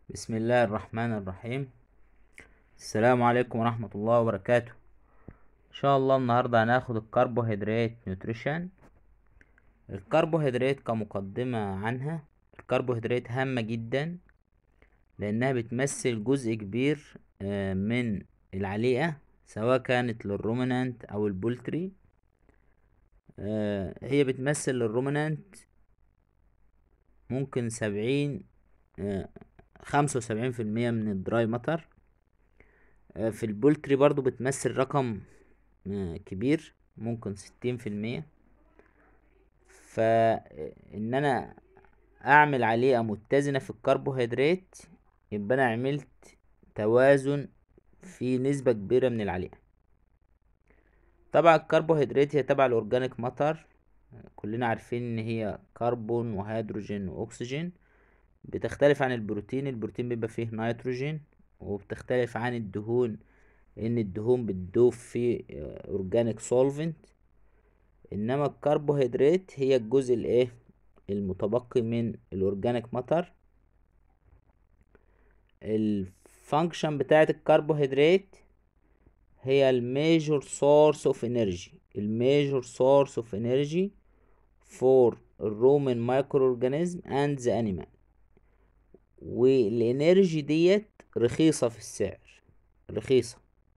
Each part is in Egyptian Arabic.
بسم الله الرحمن الرحيم السلام عليكم ورحمة الله وبركاته ان شاء الله النهاردة هناخد الكربوهيدرات نيوتريشن الكربوهيدرات كمقدمة عنها الكربوهيدرات هامة جدا لانها بتمثل جزء كبير آه، من العليقة سواء كانت للرومنانت او البولتري آه، هي بتمثل للرومنانت ممكن سبعين آه، خمسة وسبعين في المية من الدراي ماتر في البولتري برضو بتمثل رقم كبير ممكن ستين في المية فان انا اعمل عليقة متزنة في الكربوهيدرات يبقى انا عملت توازن في نسبة كبيرة من العليقة طبعا الكربوهيدرات هي تبع الاورجانيك ماتر كلنا عارفين ان هي كربون وهيدروجين واكسجين بتختلف عن البروتين البروتين بيبقى فيه نيتروجين وبتختلف عن الدهون ان الدهون بتدوب في اورجانيك سولفنت انما الكربوهيدرات هي الجزء الايه المتبقي من الاورجانيك ماتر الفانكشن بتاعت الكربوهيدرات هي الميجور سورس اوف انرجي الميجور سورس اوف انرجي فور الرومان مايكرو اورجانيزم اند ذا انيمال والانرجي ديت رخيصة في السعر رخيصة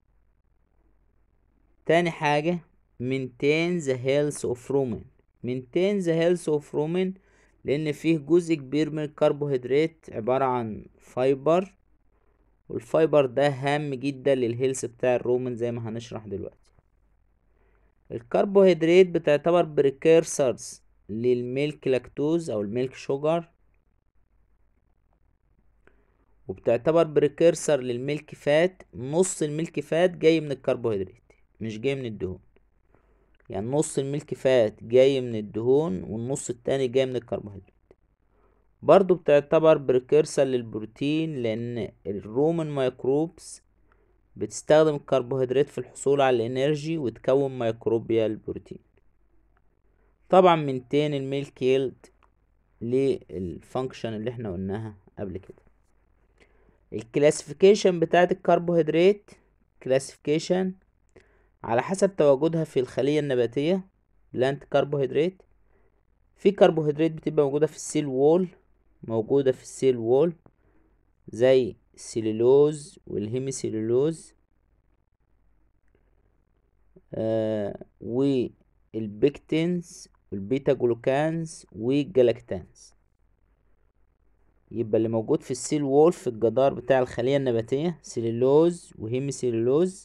تاني حاجة maintain the health of rumen maintain the health of rumen لان فيه جزء كبير من الكربوهيدرات عبارة عن فايبر والفايبر ده هام جدا للهيلث بتاع الرومن زي ما هنشرح دلوقتي الكربوهيدرات بتعتبر بريكيرسرز للميلك لاكتوز او الميلك شوجر وبتعتبر بريكيرسر للميلك فات نص الميلك فات جاي من الكربوهيدرات مش جاي من الدهون يعني نص الميلك فات جاي من الدهون والنص التاني جاي من الكربوهيدرات برضو بتعتبر بريكيرسر للبروتين لان الرومان مايكروبس بتستخدم الكربوهيدرات في الحصول على الانرجي وتكون ميكروبيا البروتين طبعا من تاني الميلك يلد للفانكشن اللي احنا قلناها قبل كده الكلاسيفيكيشن بتاعت الكربوهيدرات كلاسيفيكيشن على حسب تواجدها في الخلية النباتية بلانت كربوهيدرات في كربوهيدرات بتبقى موجودة في السيل وول موجودة في السيل وول زي السيلولوز والهيميسيلولوز آه والبيكتينز والبيتا جلوكانز والجلاكتانز يبقى اللي موجود في السيل وول في الجدار بتاع الخلية النباتية سيلولوز وهيميسيلولوز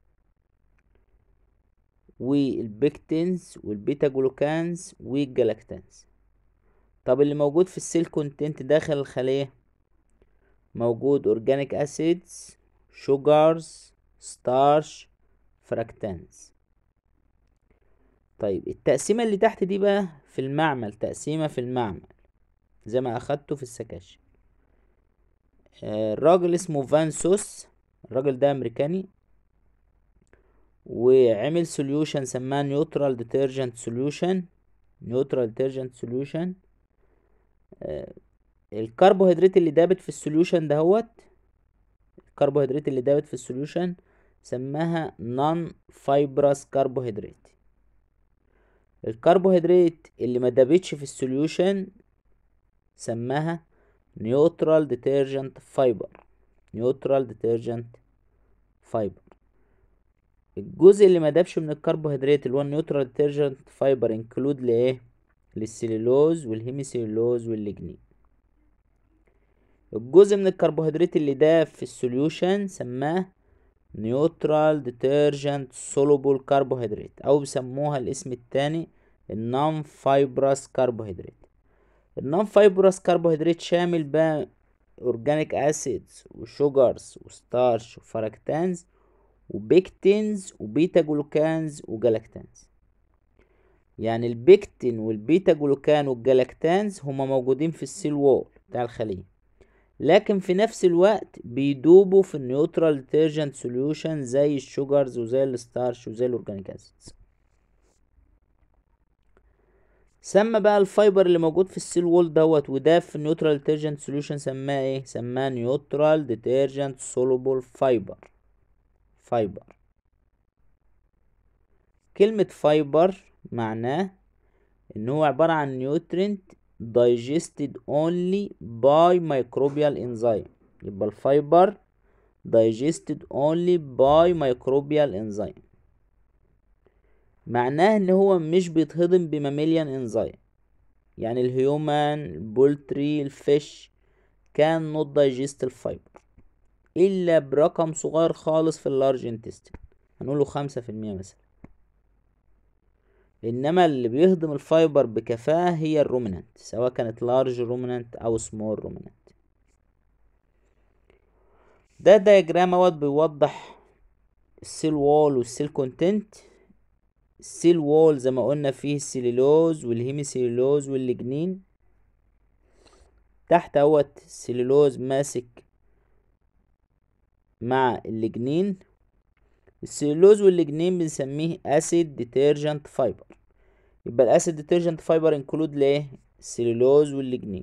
والبيكتينز والبيتا جلوكانز والجلاكتانز طب اللي موجود في السيل كونتنت داخل الخلية موجود اورجانيك اسيدز شوجرز ستارش فراكتانز طيب التقسيمة اللي تحت دي بقى في المعمل تقسيمة في المعمل زي ما اخدته في السكاشن الراجل اسمه فان سوس الراجل ده امريكاني وعمل سوليوشن سماه نيوترال ديترجنت سوليوشن نيوترال ديترجنت سوليوشن الكربوهيدرات اللي دابت في السوليوشن دهوت الكربوهيدرات اللي دابت في السوليوشن سماها نون فايبرس كربوهيدرات الكربوهيدرات اللي ما دابتش في السوليوشن سماها نيوترال ديترجنت فايبر نيوترال ديترجنت فايبر الجزء اللي ما دابش من الكربوهيدرات اللي هو النيوترال ديترجنت فايبر انكلود لايه للسليلوز والهيميسيلولوز والليجنين الجزء من الكربوهيدرات اللي داب في السوليوشن سماه نيوترال ديترجنت سولوبل كربوهيدرات او بيسموها الاسم التاني النون فايبرس كربوهيدرات النون فايبرس كربوهيدرات شامل بقى اورجانيك اسيدز وشوجرز وستارش وفراكتانز وبيكتينز وبيتا جلوكانز وجلاكتانز يعني البيكتين والبيتا جلوكان والجلاكتانز هما موجودين في السيل وول بتاع الخلية لكن في نفس الوقت بيدوبوا في النيوترال ديترجنت سوليوشن زي الشوجرز وزي الستارش وزي الاورجانيك اسيدز سمى بقى الفايبر اللي موجود في السيل وول دوت وده في النيوترال ديترجنت سوليوشن سماه ايه سماه نيوترال ديترجنت سولوبل فايبر فايبر كلمة فايبر معناه ان هو عبارة عن نيوترينت digested only by microbial enzyme يبقى الفايبر digested only by microbial enzyme معناه ان هو مش بيتهضم بماميليان انزيم يعني الهيومن البولتري الفيش كان نوت دايجست الفايبر الا برقم صغير خالص في اللارج انتستين هنقوله خمسة في المية مثلا انما اللي بيهضم الفايبر بكفاءة هي الرومينانت سواء كانت لارج رومينانت او سمول رومينانت ده دياجرام اهوت بيوضح السيل وول والسيل كونتنت السيل وول زي ما قلنا فيه السليلوز والهيميسيلولوز والليجنين تحت اهوت السليلوز ماسك مع الليجنين السليلوز والليجنين بنسميه اسيد ديترجنت فايبر يبقى الاسيد ديترجنت فايبر انكلود لايه السليلوز والليجنين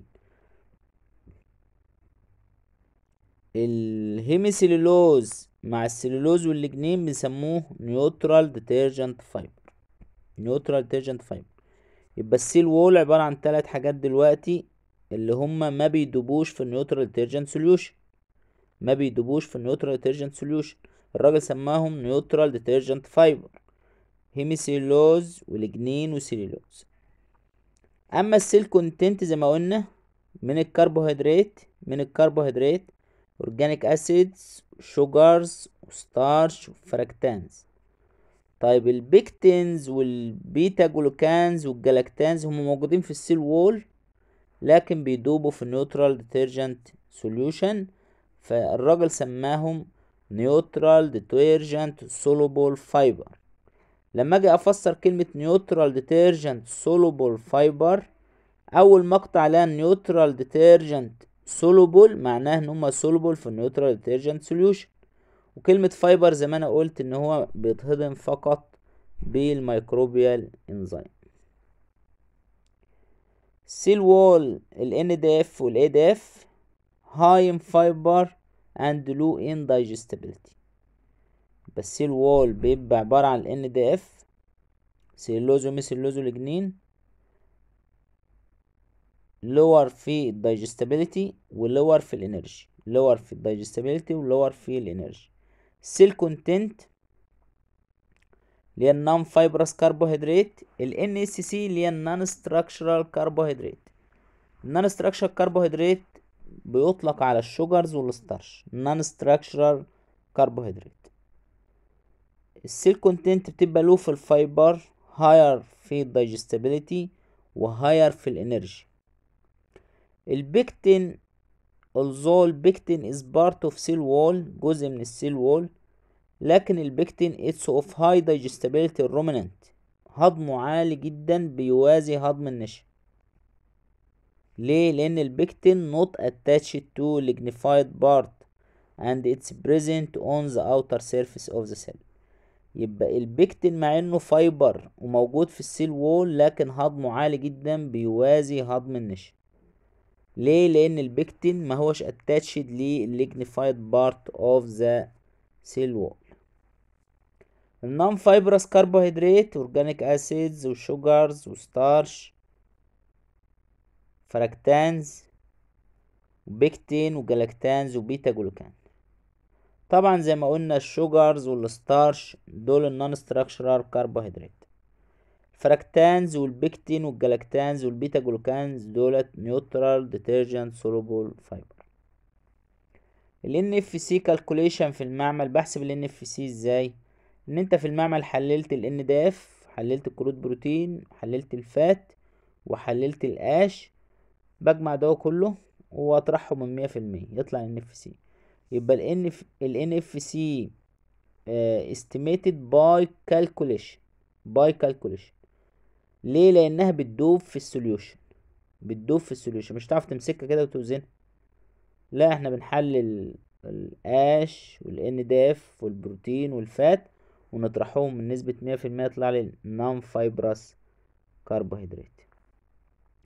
الهيميسيلولوز مع السليلوز والليجنين بنسموه نيوترال ديترجنت فايبر نيوترال ديترجنت فايبر يبقى السيل وول عبارة عن ثلاث حاجات دلوقتي اللي هما ما بيدوبوش في النيوترال ديترجنت سوليوشن ما بيدوبوش في النيوترال ديترجنت سوليوشن الراجل سماهم نيوترال ديترجنت فايبر هيميسيلوز ولجنين وسيلولوز اما السيل كونتنت زي ما قلنا من الكربوهيدرات من الكربوهيدرات اورجانيك اسيدز شوجرز وستارش وفراكتانز طيب البيكتينز والبيتا جلوكانز والجلاكتانز هم موجودين في السيل وول لكن بيدوبوا في النيوترال ديترجنت سوليوشن فالراجل سماهم نيوترال ديترجنت سولوبل فايبر لما اجي افسر كلمة نيوترال ديترجنت سولوبل فايبر اول مقطع عليها نيوترال ديترجنت سولوبل معناه ان هما سولوبل في النيوترال ديترجنت سوليوشن وكلمة فايبر زي ما انا قلت ان هو بيتهضم فقط بالميكروبيال انزيم سيل وول ال NDF وال ADF high in fiber and low in digestibility بس السيل وول بيبقى عبارة عن ال NDF سيلوز وميسيلوز والجنين lower في digestibility و lower في الانرجي lower في digestibility و lower في الانرجي السيل كونتنت اللي هي النون فايبرس كربوهيدرات ال NSC اللي هي النون ستراكشرال كربوهيدرات النون ستراكشرال كربوهيدرات بيطلق على الشوجرز والستارش نون ستراكشرال كربوهيدرات السيل كونتنت بتبقى لو في الفايبر هاير في الدايجستابيليتي وهاير في الانرجي البيكتين although البيكتين is part of cell wall جزء من السيل وول لكن البيكتين it's of high digestibility الرومينانت هضمه عالي جدا بيوازي هضم النشا ليه لان البيكتين not attached to lignified part and it's present on the outer surface of the cell يبقى البيكتين مع انه فايبر وموجود في السيل وول لكن هضمه عالي جدا بيوازي هضم النشا ليه لان البيكتين ما هوش اتاتشد للليجنيفايد بارت اوف ذا سيل وول النون فايبرس كربوهيدرات اورجانيك اسيدز وشوجرز وستارش فراكتانز وبيكتين وجلاكتانز وبيتا جلوكان طبعا زي ما قلنا الشوجرز والستارش دول النون ستراكشرال كربوهيدرات الفراكتانز والبيكتين والجلاكتانز والبيتا جلوكانز دولت نيوترال ديترجنت سولوبل فايبر ال NFC calculation في المعمل بحسب ال NFC ازاي ان انت في المعمل حللت ال NDF حللت الكروت بروتين حللت الفات وحللت القاش بجمع ده كله واطرحه من مية في المية يطلع ال NFC يبقى ال NF ال NFC uh, estimated by calculation by calculation ليه لانها بتدوب في السوليوشن بتدوب في السوليوشن مش هتعرف تمسكها كده وتوزنها لا احنا بنحلل القاش والان داف والبروتين والفات ونطرحهم من نسبة مية في المية يطلع لي نون فايبرس كربوهيدرات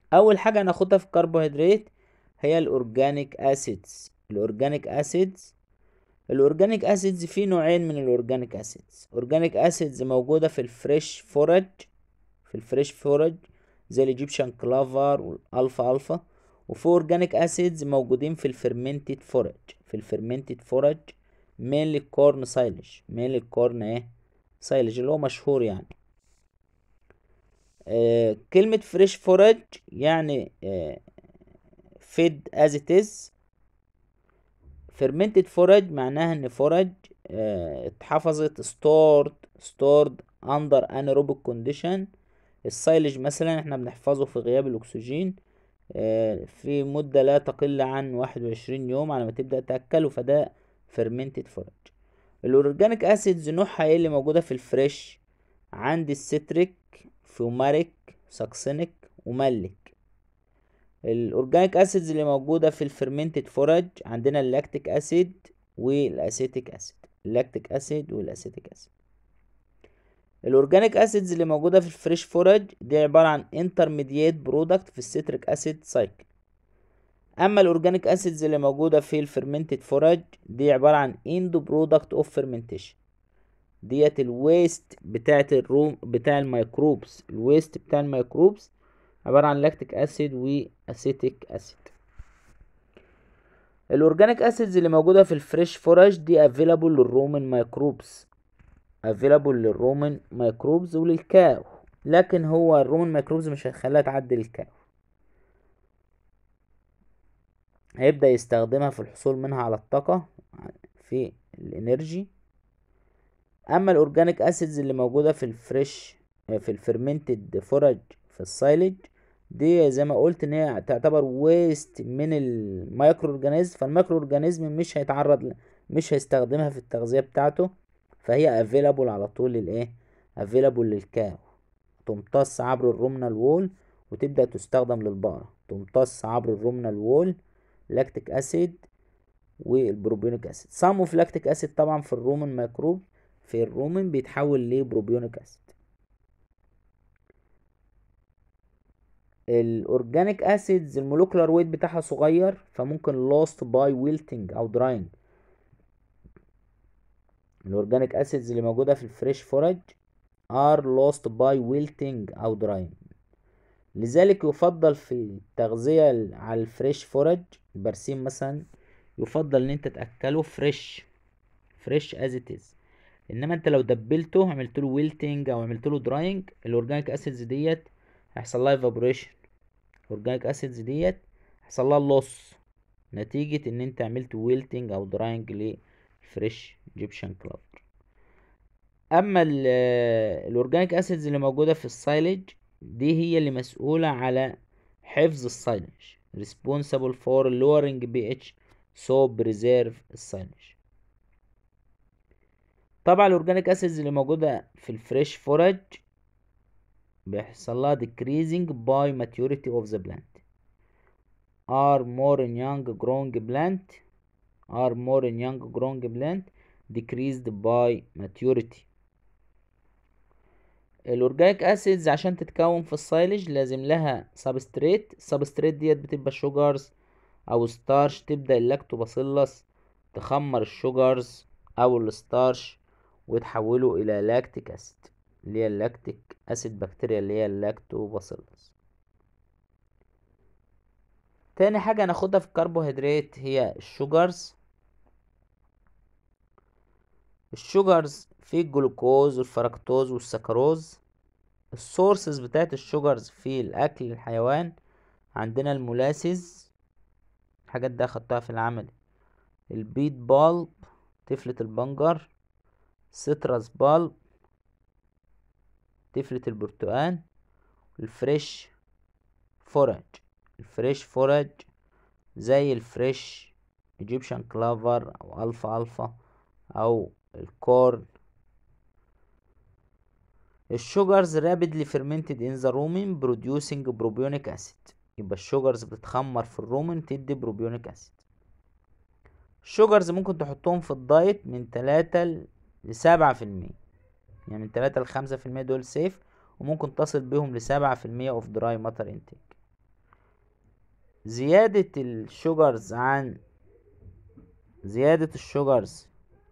اول حاجه هناخدها في الكربوهيدرات هي الاورجانيك اسيدز الاورجانيك اسيدز الاورجانيك اسيدز في نوعين من الاورجانيك اسيدز اورجانيك اسيدز موجوده في الفريش فورج في الفريش فورج زي الايجيبشن كلافر والالفا الفا وفي اورجانيك اسيدز موجودين في الفرمنتد فورج في الفرمنتد فورج مين الكورن سايلج مين الكورن ايه سايلج اللي هو مشهور يعني آه كلمة فريش فورج يعني آه فيد از ات از fermented forage معناها ان فورج اه اتحفظت stored stored under anaerobic condition السايلج مثلا احنا بنحفظه في غياب الاكسجين اه في مدة لا تقل عن واحد وعشرين يوم على ما تبدأ تأكله فده fermented forage الاورجانيك اسيدز نوعها ايه اللي موجودة في الفريش عندي الستريك فيوماريك ساكسينيك ومالك الاورجانيك اسيدز اللي موجوده في الفرمنتد فورج عندنا اللاكتيك اسيد والاسيتيك اسيد اللاكتيك اسيد والاسيتيك اسيد الاورجانيك اسيدز اللي موجوده في الفريش فورج دي عباره عن انترميديات برودكت في السيتريك اسيد سايكل اما الاورجانيك اسيدز اللي موجوده في الفرمنتد فورج دي عباره عن اندو برودكت اوف فيرمنتيشن ديت الويست بتاعه الروم بتاع الميكروبس الويست بتاع الميكروبس عبارة عن لاكتيك اسيد واسيتيك اسيد الاورجانيك اسيدز اللي موجودة في الفريش فورج دي افيلابل للرومن ميكروبس افيلابل للرومن ميكروبز وللكاو لكن هو الرومن ميكروبز مش هيخليها تعدي الكاو هيبدأ يستخدمها في الحصول منها على الطاقة في الانرجي اما الاورجانيك اسيدز اللي موجودة في الفريش في الفرمنتد فورج في السايلج دي زي ما قلت ان هي تعتبر ويست من المايكرو اورجانيزم فالمايكرو اورجانيزم مش هيتعرض ل... مش هيستخدمها في التغذية بتاعته فهي افيلابل على طول للايه افيلابل للكاو تمتص عبر الرومنال وول وتبدأ تستخدم للبقرة تمتص عبر الرومنال وول لاكتيك اسيد والبروبيونيك اسيد سام اوف لاكتيك اسيد طبعا في الرومن ميكروب في الرومن بيتحول لبروبيونيك اسيد الاورجانيك اسيدز المولوكولار ويت بتاعها صغير فممكن لوست باي ويلتنج او دراينج الاورجانيك اسيدز اللي موجوده في الفريش فورج ار لوست باي ويلتنج او دراينج لذلك يفضل في التغذية على الفريش فورج البرسيم مثلا يفضل ان انت تاكله فريش فريش از ات از انما انت لو دبلته عملت له ويلتنج او عملت له دراينج الاورجانيك اسيدز ديت هيحصل لها ايفابوريشن الاورجانيك اسيدز ديت هيحصل لها لوس نتيجة ان انت عملت ويلتنج او دراينج للفريش ايجيبشن كلافر اما الاورجانيك اسيدز اللي موجودة في السايلج دي هي اللي مسؤولة على حفظ السايلج responsible for lowering pH so preserve السايلج طبعا الاورجانيك اسيدز اللي موجودة في الفريش فورج بيحصل لها decreasing by maturity of the plant are more in young growing plant are more in young growing plant decreased by maturity الاورجانيك اسيدز عشان تتكون في السايلج لازم لها سبستريت السبستريت ديت بتبقى شوجرز او ستارش تبدا اللاكتوباسيلس تخمر الشوجرز او الستارش وتحوله الى لاكتيك اسيد اللي هي اللاكتيك اسيد بكتيريا اللي هي اللاكتوباسيلس تاني حاجة هناخدها في الكربوهيدرات هي الشوجرز الشوجرز في الجلوكوز والفركتوز والسكروز السورسز بتاعت الشوجرز في الاكل الحيوان عندنا المولاسيز الحاجات دي اخدتها في العمل البيت بالب تفلة البنجر سيترس بالب تفلة البرتقال الفريش فورج الفريش فورج زي الفريش ايجيبشن كلافر او الفا الفا او الكورن الشوجرز rapidly fermented in the rumen producing propionic acid يبقى الشوجرز بتتخمر في الرومن تدي بروبيونيك اسيد الشوجرز ممكن تحطهم في الدايت من تلاتة لسبعة في المية يعني من تلاتة لخمسة في المية دول سيف وممكن تصل بيهم لسبعة في المية اوف دراي ماتر انتيك زيادة الشوجرز عن زيادة الشوجرز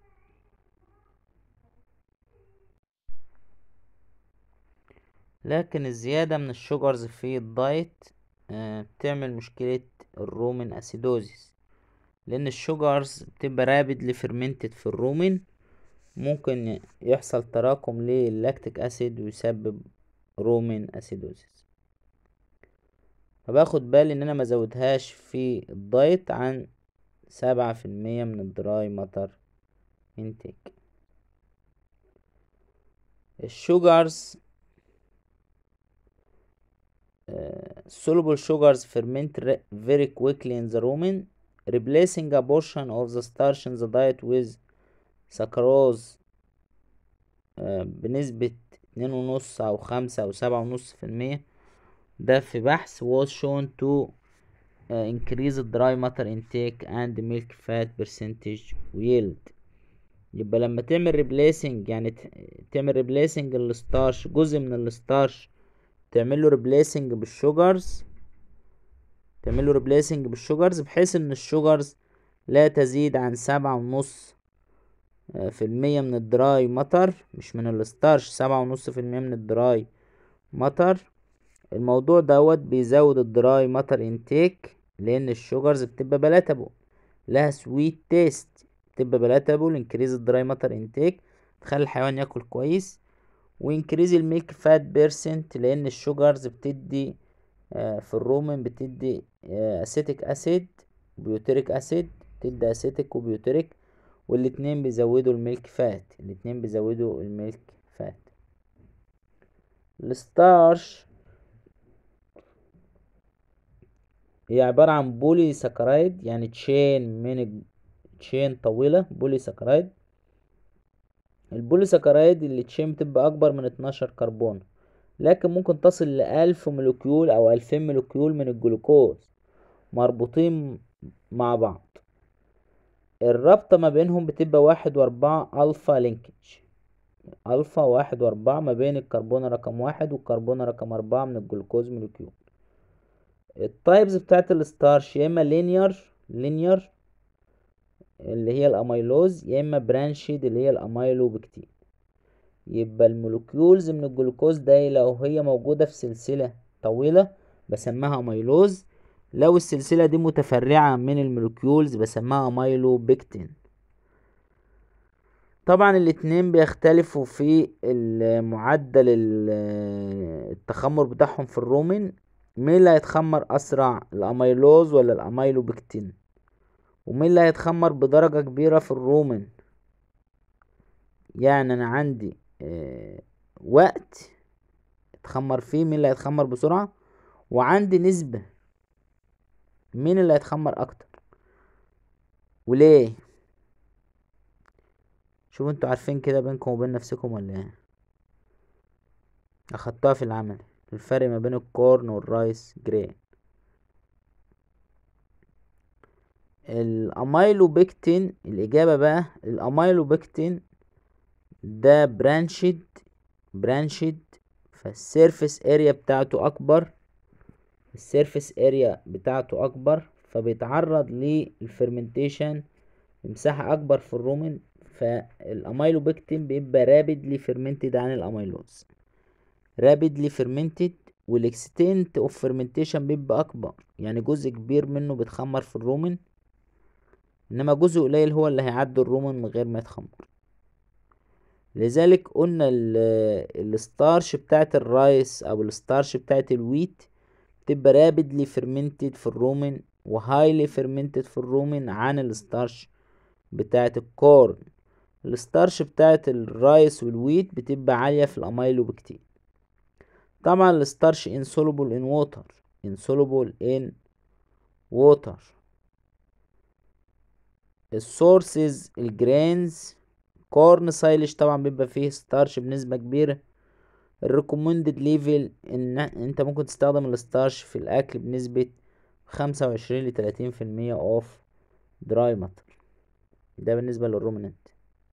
لكن الزيادة من الشوجرز في الدايت آه، بتعمل مشكلة الرومن اسيدوزيس لان الشوجرز بتبقى رابد لفرمنتد في الرومن ممكن يحصل تراكم للاكتيك اسيد ويسبب رومن اسيدوزيس فباخد بالي ان انا مزودهاش في الدايت عن سبعة في المية من الدراي ماتر انتيك الشوجرز soluble sugars ferment very quickly in the rumen replacing a portion of the starch in the diet with sucrose بنسبة اتنين ونص أو خمسة أو سبعة ونص في المية ده في بحث was shown to uh, increase the dry matter intake and milk fat percentage yield يبقى لما تعمل replacing يعني تعمل replacing الستارش جزء من الستارش تعمل له ريبليسنج بالشوجرز تعمل له ريبليسنج بالشوجرز بحيث ان الشوجرز لا تزيد عن سبعة ونص في المية من الدراي مطر مش من الستارش سبعة ونص في المية من الدراي مطر الموضوع دوت بيزود الدراي مطر انتيك لان الشوجرز بتبقى بلاتابل لها سويت تيست بتبقى بلاتابل انكريز الدراي مطر انتيك تخلي الحيوان ياكل كويس وانكريز الميلك فات بيرسنت لان الشوجرز بتدي آه في الرومن بتدي اسيتيك اسيد بيوتريك اسيد بتدي اسيتيك وبيوتريك والاتنين بيزودوا الميلك فات الاتنين بيزودوا الميلك فات الستارش هي عبارة عن بولي سكرايد يعني تشين من تشين طويلة بولي سكرايد البوليساكرايد اللي تشين بتبقى اكبر من 12 كربون لكن ممكن تصل لألف مولكيول او ألفين مولكيول من الجلوكوز مربوطين مع بعض الرابطة ما بينهم بتبقى واحد واربعة الفا لينكج الفا واحد واربعة ما بين الكربون رقم واحد والكربون رقم اربعة من الجلوكوز مولكيول التايبز بتاعت الستارش يا اما لينير لينير اللي هي الاميلوز يا اما برانشيد اللي هي الاميلوبكتين يبقى المولكيولز من الجلوكوز ده لو هي موجودة في سلسلة طويلة بسميها اميلوز لو السلسلة دي متفرعة من المولكيولز بسميها اميلوبكتين طبعا الاتنين بيختلفوا في معدل التخمر بتاعهم في الرومن مين اللي هيتخمر اسرع الاميلوز ولا الاميلوبكتين ومين اللي هيتخمر بدرجة كبيرة في الرومن يعني انا عندي اه وقت اتخمر فيه مين اللي هيتخمر بسرعة وعندي نسبة مين اللي هيتخمر اكتر وليه شوفوا انتوا عارفين كده بينكم وبين نفسكم ولا ايه اخدتها في العمل الفرق ما بين الكورن والرايس جرين الاميلوبكتين الاجابه بقى الاميلوبكتين ده برانشد برانشد فالسيرفس اريا بتاعته اكبر السيرفس اريا بتاعته اكبر فبيتعرض للفرمنتيشن مساحة اكبر في الرومن فالاميلوبكتين بيبقى رابيدلي فيرمنتد عن الاميلوز رابيدلي فيرمنتد والاكستنت اوف فيرمنتيشن بيبقى اكبر يعني جزء كبير منه بيتخمر في الرومن انما جزء قليل هو اللي هيعدي الرومن من غير ما يتخمر لذلك قلنا الستارش بتاعت الرايس او الستارش بتاعت الويت تبقى رابيدلي فيرمنتد في الرومن وهايلي فيرمنتد في الرومن عن الستارش بتاعت الكورن الستارش بتاعت الرايس والويت بتبقى عالية في الاميلوبكتين طبعا الستارش insoluble in water insoluble in water السورسز الجرينز كورن سايلش طبعا بيبقى فيه ستارش بنسبة كبيرة الريكومندد ليفل ان انت ممكن تستخدم الستارش في الاكل بنسبة خمسة وعشرين لتلاتين في المية اوف دراي ماتر ده بالنسبة للرومننت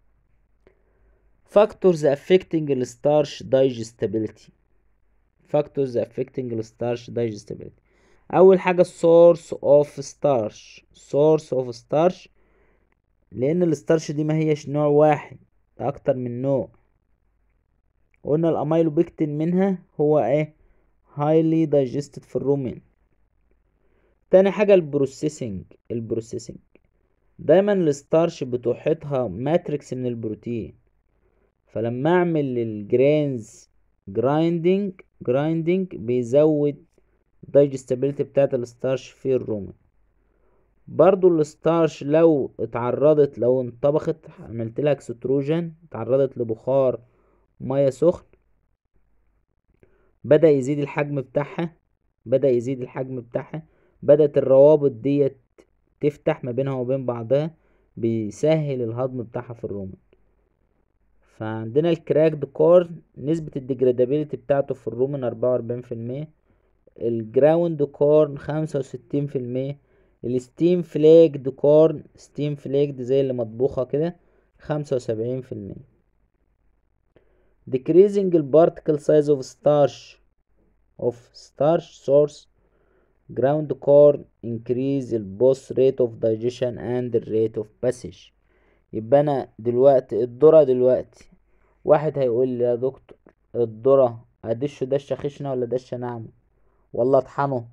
فاكتورز affecting الستارش digestibility فاكتورز affecting الستارش digestibility اول حاجه السورس اوف ستارش سورس اوف ستارش لان الستارش دي ما هيش نوع واحد اكتر من نوع قلنا الاميلوبيكتين منها هو ايه highly digested في الرومين تاني حاجة البروسيسنج البروسيسنج دايما الستارش بتحيطها ماتريكس من البروتين فلما اعمل الجرينز جرايندنج جرايندنج بيزود الدايجستابيلتي بتاعت الستارش في الرومن برضو الستارش لو اتعرضت لو انطبخت عملت لها اكستروجن اتعرضت لبخار ميه سخن بدأ يزيد الحجم بتاعها بدأ يزيد الحجم بتاعها بدأت الروابط ديت تفتح ما بينها وبين بعضها بيسهل الهضم بتاعها في الرومن فعندنا الكراكد كورن نسبة الديجرادابيلتي بتاعته في الرومن أربعة وأربعين في المية الجراوند كورن خمسة وستين في المية الستيم فليكد كورن ستيم فليكد زي اللي مطبوخة كده خمسة وسبعين في المية decreasing the particle size of starch of starch source ground corn increase the both rate of digestion and the rate of passage يبقى انا دلوقتي الذرة دلوقتي واحد هيقول لي يا دكتور الذرة ادشه دشة خشنة ولا دشة ناعمة ولا اطحنه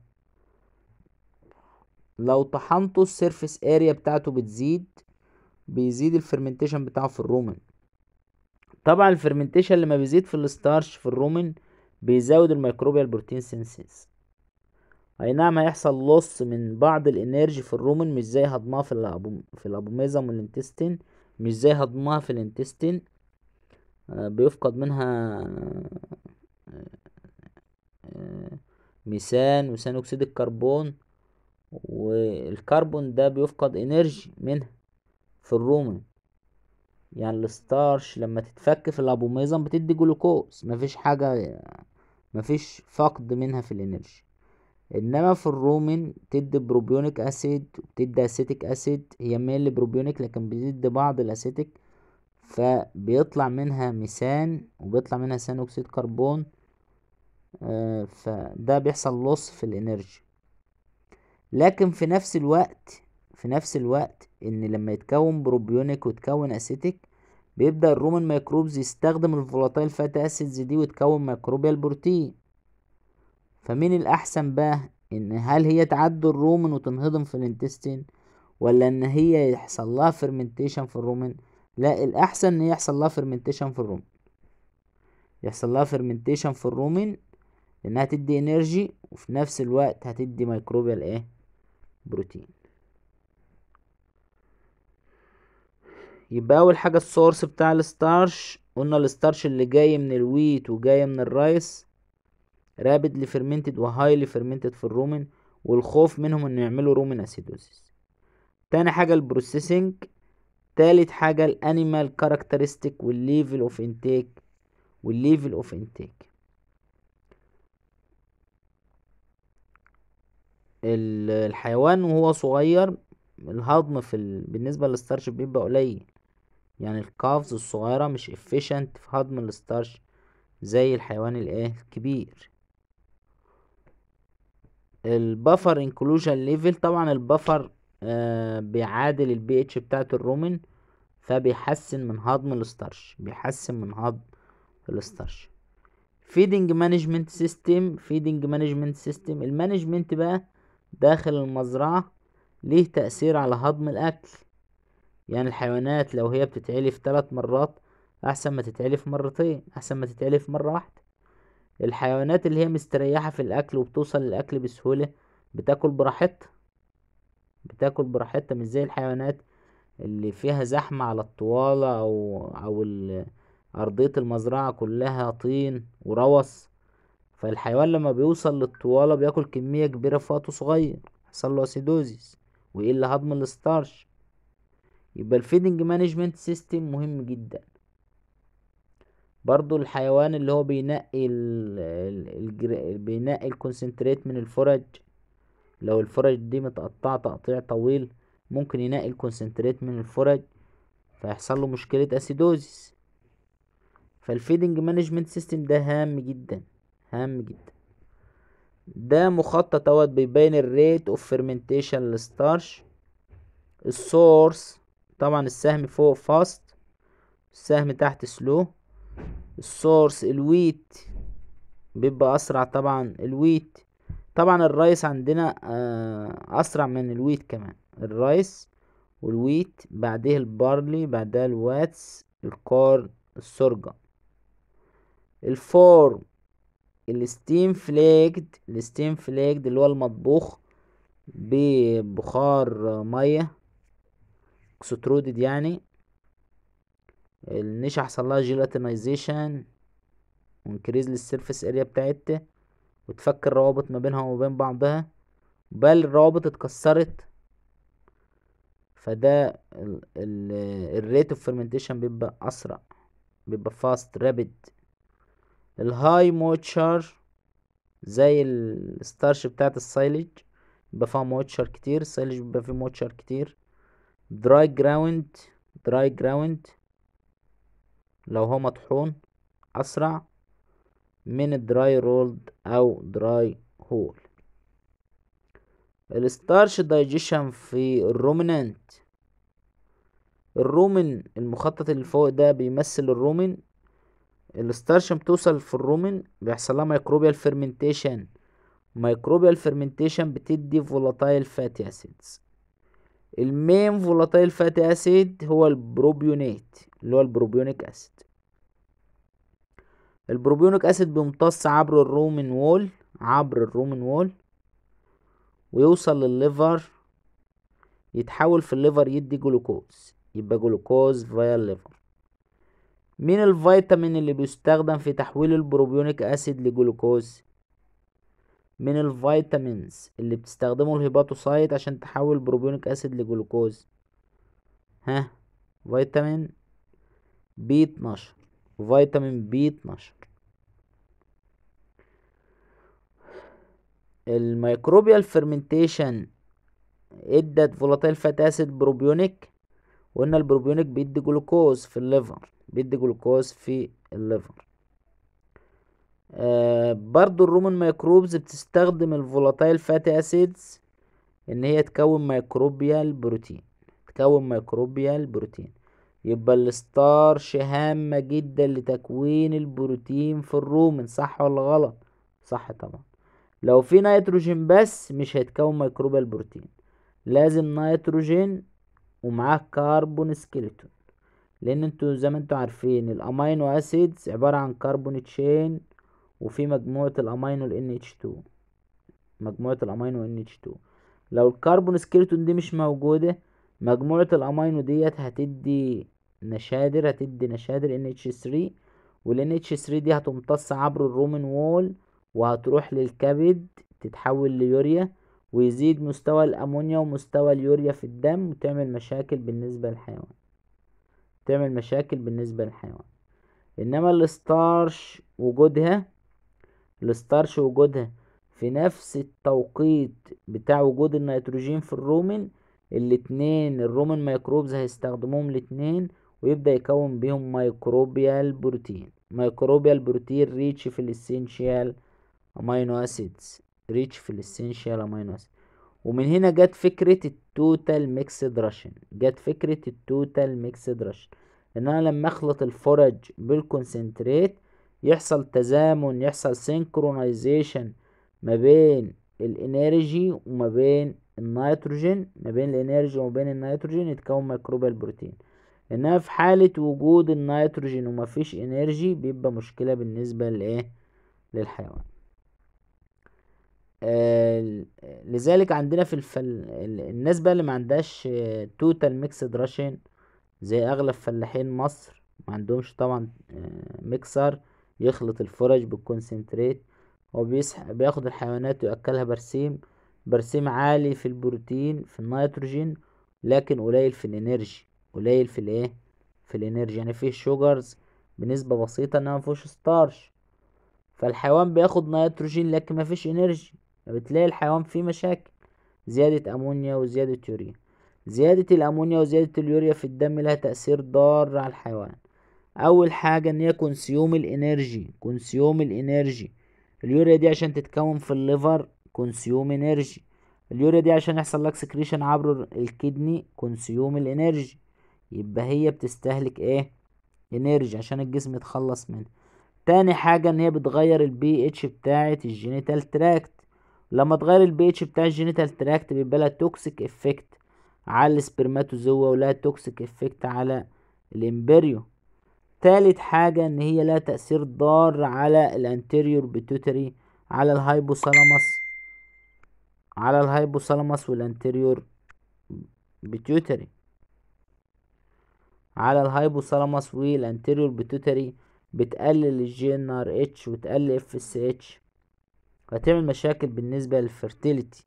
لو طحنته السيرفيس اريا بتاعته بتزيد بيزيد الفرمنتيشن بتاعه في الرومن طبعا الفرمنتيشن لما بيزيد في الستارش في الرومن بيزود الميكروبيال بروتين سينسيس اي نعم هيحصل لص من بعض الانرجي في الرومن مش زي هضمها في الأبو في الابوميزم والانتستين مش زي هضمها في الانتستين آه بيفقد منها آه ميثان وثاني اكسيد الكربون والكربون ده بيفقد انرجي منها في الرومن يعني الستارش لما تتفك في الابوميزم بتدي جلوكوز مفيش حاجة مفيش فقد منها في الانرجي انما في الرومن تدي بروبيونيك اسيد وبتدي اسيتيك اسيد هي ميل بروبيونيك لكن بتدي بعض الاسيتيك فبيطلع منها ميثان وبيطلع منها ثاني اكسيد كربون آه فده بيحصل لص في الانرجي لكن في نفس الوقت في نفس الوقت ان لما يتكون بروبيونيك ويتكون اسيتيك بيبدأ الرومان ميكروبز يستخدم الفولاتايل فاتي اسيدز دي وتكون ميكروبيال بروتين فمين الاحسن بقى ان هل هي تعدي الرومن وتنهضم في الانتستين ولا ان هي يحصل لها فرمنتيشن في الرومن لا الاحسن ان يحصل لها فرمنتيشن في الرومن يحصل لها فرمنتيشن في الرومن لانها تدي انرجي وفي نفس الوقت هتدي ميكروبيال ايه بروتين يبقى اول حاجه السورس بتاع الستارش قلنا الستارش اللي جاي من الويت وجاي من الرايس رابيدلي فيرمنتد وهايلي فيرمنتد في الرومن والخوف منهم انه يعملوا رومن اسيدوزيس تاني حاجه البروسيسنج تالت حاجه الانيمال كاركترستيك والليفل اوف انتيك والليفل اوف انتيك الحيوان وهو صغير الهضم في ال... بالنسبه للستارش بيبقى قليل يعني الكافز الصغيره مش efficient في هضم الستارش زي الحيوان الايه الكبير البفر انكلوجن ليفل طبعا البفر آه بيعادل البي اتش بتاعت الرومن فبيحسن من هضم الستارش بيحسن من هضم الستارش فيدنج مانجمنت سيستم فيدنج مانجمنت سيستم المانجمنت بقى داخل المزرعة ليه تأثير على هضم الأكل يعني الحيوانات لو هي بتتعلف ثلاث مرات أحسن ما تتعلف مرتين أحسن ما تتعلف مرة واحدة الحيوانات اللي هي مستريحة في الأكل وبتوصل للأكل بسهولة بتاكل براحتها بتاكل براحتها مش زي الحيوانات اللي فيها زحمة على الطوالة أو أو أرضية المزرعة كلها طين وروث فالحيوان لما بيوصل للطوالة بياكل كمية كبيرة في وقت صغير يحصل له اسيدوزيس ويقل هضم الستارش يبقى الفيدنج مانجمنت سيستم مهم جدا برضو الحيوان اللي هو بينقي ال ال بينقي الكونسنتريت من الفرج لو الفرج دي متقطعة تقطيع طويل ممكن ينقي الكونسنتريت من الفرج فيحصل له مشكلة اسيدوزيس فالفيدنج مانجمنت سيستم ده هام جدا هام جدا ده مخطط اهوت بيبين الريت اوف فيرمنتيشن للستارش السورس طبعا السهم فوق فاست السهم تحت سلو السورس الويت بيبقى اسرع طبعا الويت طبعا الرايس عندنا آه، اسرع من الويت كمان الرايس والويت بعديه البارلي بعدها الواتس الكورن السرجة الفورم الستيم فليكد الستيم فليكد اللي هو المطبوخ ببخار ميه اكسترودد يعني النشا حصل لها جيلاتينايزيشن وانكريز للسيرفيس اريا بتاعتها وتفك الروابط ما بينها وما بين بعضها بل الروابط اتكسرت فده الريت اوف فيرمنتيشن بيبقى اسرع بيبقى فاست رابيد الهاي موتشر زي الستارش بتاعت السايلج بيبقى فيها موتشر كتير السايلج بيبقى فيه موتشر كتير دراي جراوند دراي جراوند لو هو مطحون اسرع من الدراي رولد او دراي هول الستارش دايجيشن في الرومينانت الرومن المخطط اللي فوق ده بيمثل الرومن الستارش بتوصل في الرومن بيحصل لها ميكروبيال فيرمنتيشن ميكروبيال فيرمنتيشن بتدي فولاتايل فاتي اسيدز المين فولاتايل فاتي اسيد هو البروبيونيت اللي هو البروبيونيك اسيد البروبيونيك اسيد بيمتص عبر الرومن وول عبر الرومن وول ويوصل للليفر يتحول في الليفر يدي جلوكوز يبقى جلوكوز فيا الليفر مين الفيتامين اللي بيستخدم في تحويل البروبيونيك اسيد لجلوكوز من الفيتامينز اللي بتستخدمه الهيباتوسايت عشان تحول البروبيونيك اسيد لجلوكوز ها فيتامين بي 12 وفيتامين بي 12 الميكروبيال فيرمنتيشن ادت فولاتيل فات اسيد بروبيونيك وقلنا البروبيونيك بيدي جلوكوز في الليفر بيدي جلوكوز في الليفر آه برضو الرومان ميكروبز بتستخدم الفولاتايل فاتي اسيدز ان هي تكون ميكروبيال بروتين تكون ميكروبيال بروتين يبقى الستارش هامة جدا لتكوين البروتين في الرومن صح ولا غلط صح طبعا لو في نيتروجين بس مش هيتكون ميكروبيال بروتين لازم نيتروجين ومعاه كربون سكيلتون لان انتوا زي ما انتوا عارفين الامينو اسيدز عبارة عن كربون تشين وفي مجموعة الامينو ال NH2 مجموعة الامينو NH2 لو الكربون سكيلتون دي مش موجودة مجموعة الامينو ديت هتدي نشادر هتدي نشادر NH3 وال NH3 دي هتمتص عبر الرومن وول وهتروح للكبد تتحول ليوريا ويزيد مستوى الامونيا ومستوى اليوريا في الدم وتعمل مشاكل بالنسبة للحيوان تعمل مشاكل بالنسبة للحيوان انما الستارش وجودها الستارش وجودها في نفس التوقيت بتاع وجود النيتروجين في الرومن الاتنين الرومن ميكروبز هيستخدموهم الاتنين ويبدأ يكون بيهم ميكروبيال بروتين ميكروبيال بروتين ريتش في الاسينشيال امينو اسيدز ريتش في الاسينشيال امينو اسيدز ومن هنا جت فكرة التوتال ميكسد راشن جت فكرة التوتال ميكسد راشن ان انا لما اخلط الفرج بالكونسنتريت يحصل تزامن يحصل سينكرونايزيشن ما بين الانرجي وما بين النيتروجين ما بين الانرجي وما بين النيتروجين يتكون ميكروبيال بروتين انما في حالة وجود النيتروجين ومفيش انرجي بيبقى مشكلة بالنسبة لايه للحيوان آه لذلك عندنا في الفل... الناس بقى اللي ما عندهاش توتال ميكسد راشين زي اغلب فلاحين مصر ما عندهمش طبعا آه ميكسر يخلط الفرج بالكونسنتريت هو بيسح... بياخد الحيوانات ويأكلها برسيم برسيم عالي في البروتين في النيتروجين لكن قليل في الانرجي قليل في الايه في الانرجي يعني فيه شوجرز بنسبة بسيطة انما مفيهوش ستارش فالحيوان بياخد نيتروجين لكن مفيش انرجي فبتلاقي الحيوان فيه مشاكل زيادة امونيا وزيادة يوريا زيادة الامونيا وزيادة اليوريا في الدم لها تأثير ضار على الحيوان اول حاجة ان هي كونسيوم الانرجي كونسيوم الانرجي اليوريا دي عشان تتكون في الليفر كونسيوم انرجي اليوريا دي عشان يحصل لك سكريشن عبر الكدني كونسيوم الانرجي يبقى هي بتستهلك ايه انرجي عشان الجسم يتخلص منها تاني حاجة ان هي بتغير البي اتش بتاعة الجينيتال تراكت لما تغير البي اتش بتاع الجينيتال تراكت بيبقى لها توكسيك افكت على السبرماتوزوا ولها توكسيك افكت على الامبريو تالت حاجة ان هي لها تأثير ضار على الانتيريور بيتوتري على الهايبوثالاموس على الهايبوثالاموس والانتيريور بيتوتري على الهايبوثالاموس والانتيريور بيتوتري بتقلل الجي ان ار اتش وتقلل اف اس اتش وهتعمل مشاكل بالنسبة للفرتيليتي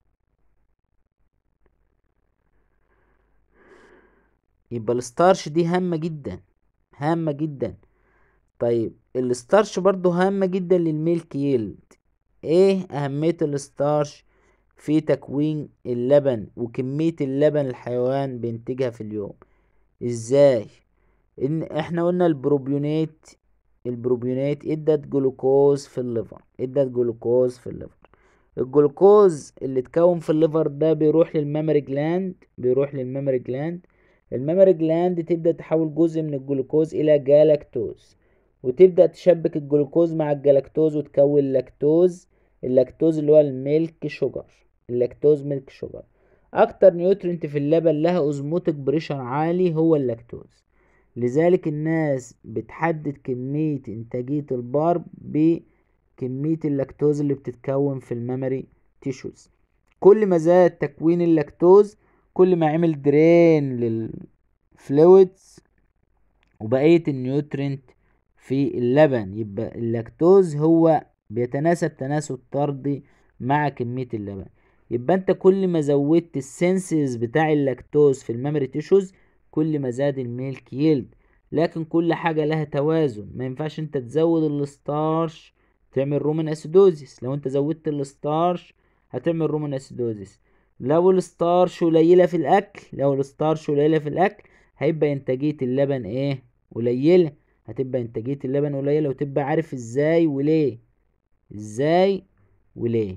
يبقى الستارش دي هامة جدا هامة جدا طيب الستارش برضو هامة جدا للميلك ييلد ايه اهمية الستارش في تكوين اللبن وكمية اللبن الحيوان بينتجها في اليوم ازاي ان احنا قلنا البروبيونات البروبيونات ادت جلوكوز في الليفر ادت جلوكوز في الليفر الجلوكوز اللي اتكون في الليفر ده بيروح للميموري جلاند بيروح للميموري جلاند الميموري جلاند تبدأ تحول جزء من الجلوكوز إلى جالاكتوز وتبدأ تشبك الجلوكوز مع الجلاكتوز وتكون لاكتوز اللاكتوز اللي هو الميلك شوجر اللاكتوز ميلك شوجر أكتر نيوترينت في اللبن لها أوزموتيك بريشر عالي هو اللاكتوز لذلك الناس بتحدد كمية إنتاجية البار بكمية اللاكتوز اللي بتتكون في الميموري تيشوز كل ما زاد تكوين اللاكتوز كل ما عمل درين للفلويدز وبقية النيوترينت في اللبن يبقى اللاكتوز هو بيتناسب تناسب طردي مع كمية اللبن يبقى انت كل ما زودت السنسز بتاع اللاكتوز في الميموري تيشوز كل ما زاد الميلك يلد لكن كل حاجة لها توازن ما ينفعش انت تزود الستارش تعمل رومن اسيدوزيس لو انت زودت الستارش هتعمل رومن اسيدوزيس لو الستارش قليلة في الاكل لو الستارش قليلة في الاكل هيبقى انتاجية اللبن ايه قليلة هتبقى انتاجية اللبن قليلة وتبقى عارف ازاي وليه ازاي وليه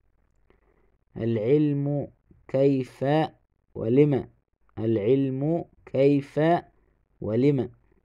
العلم كيف ولما العلم كيف ولما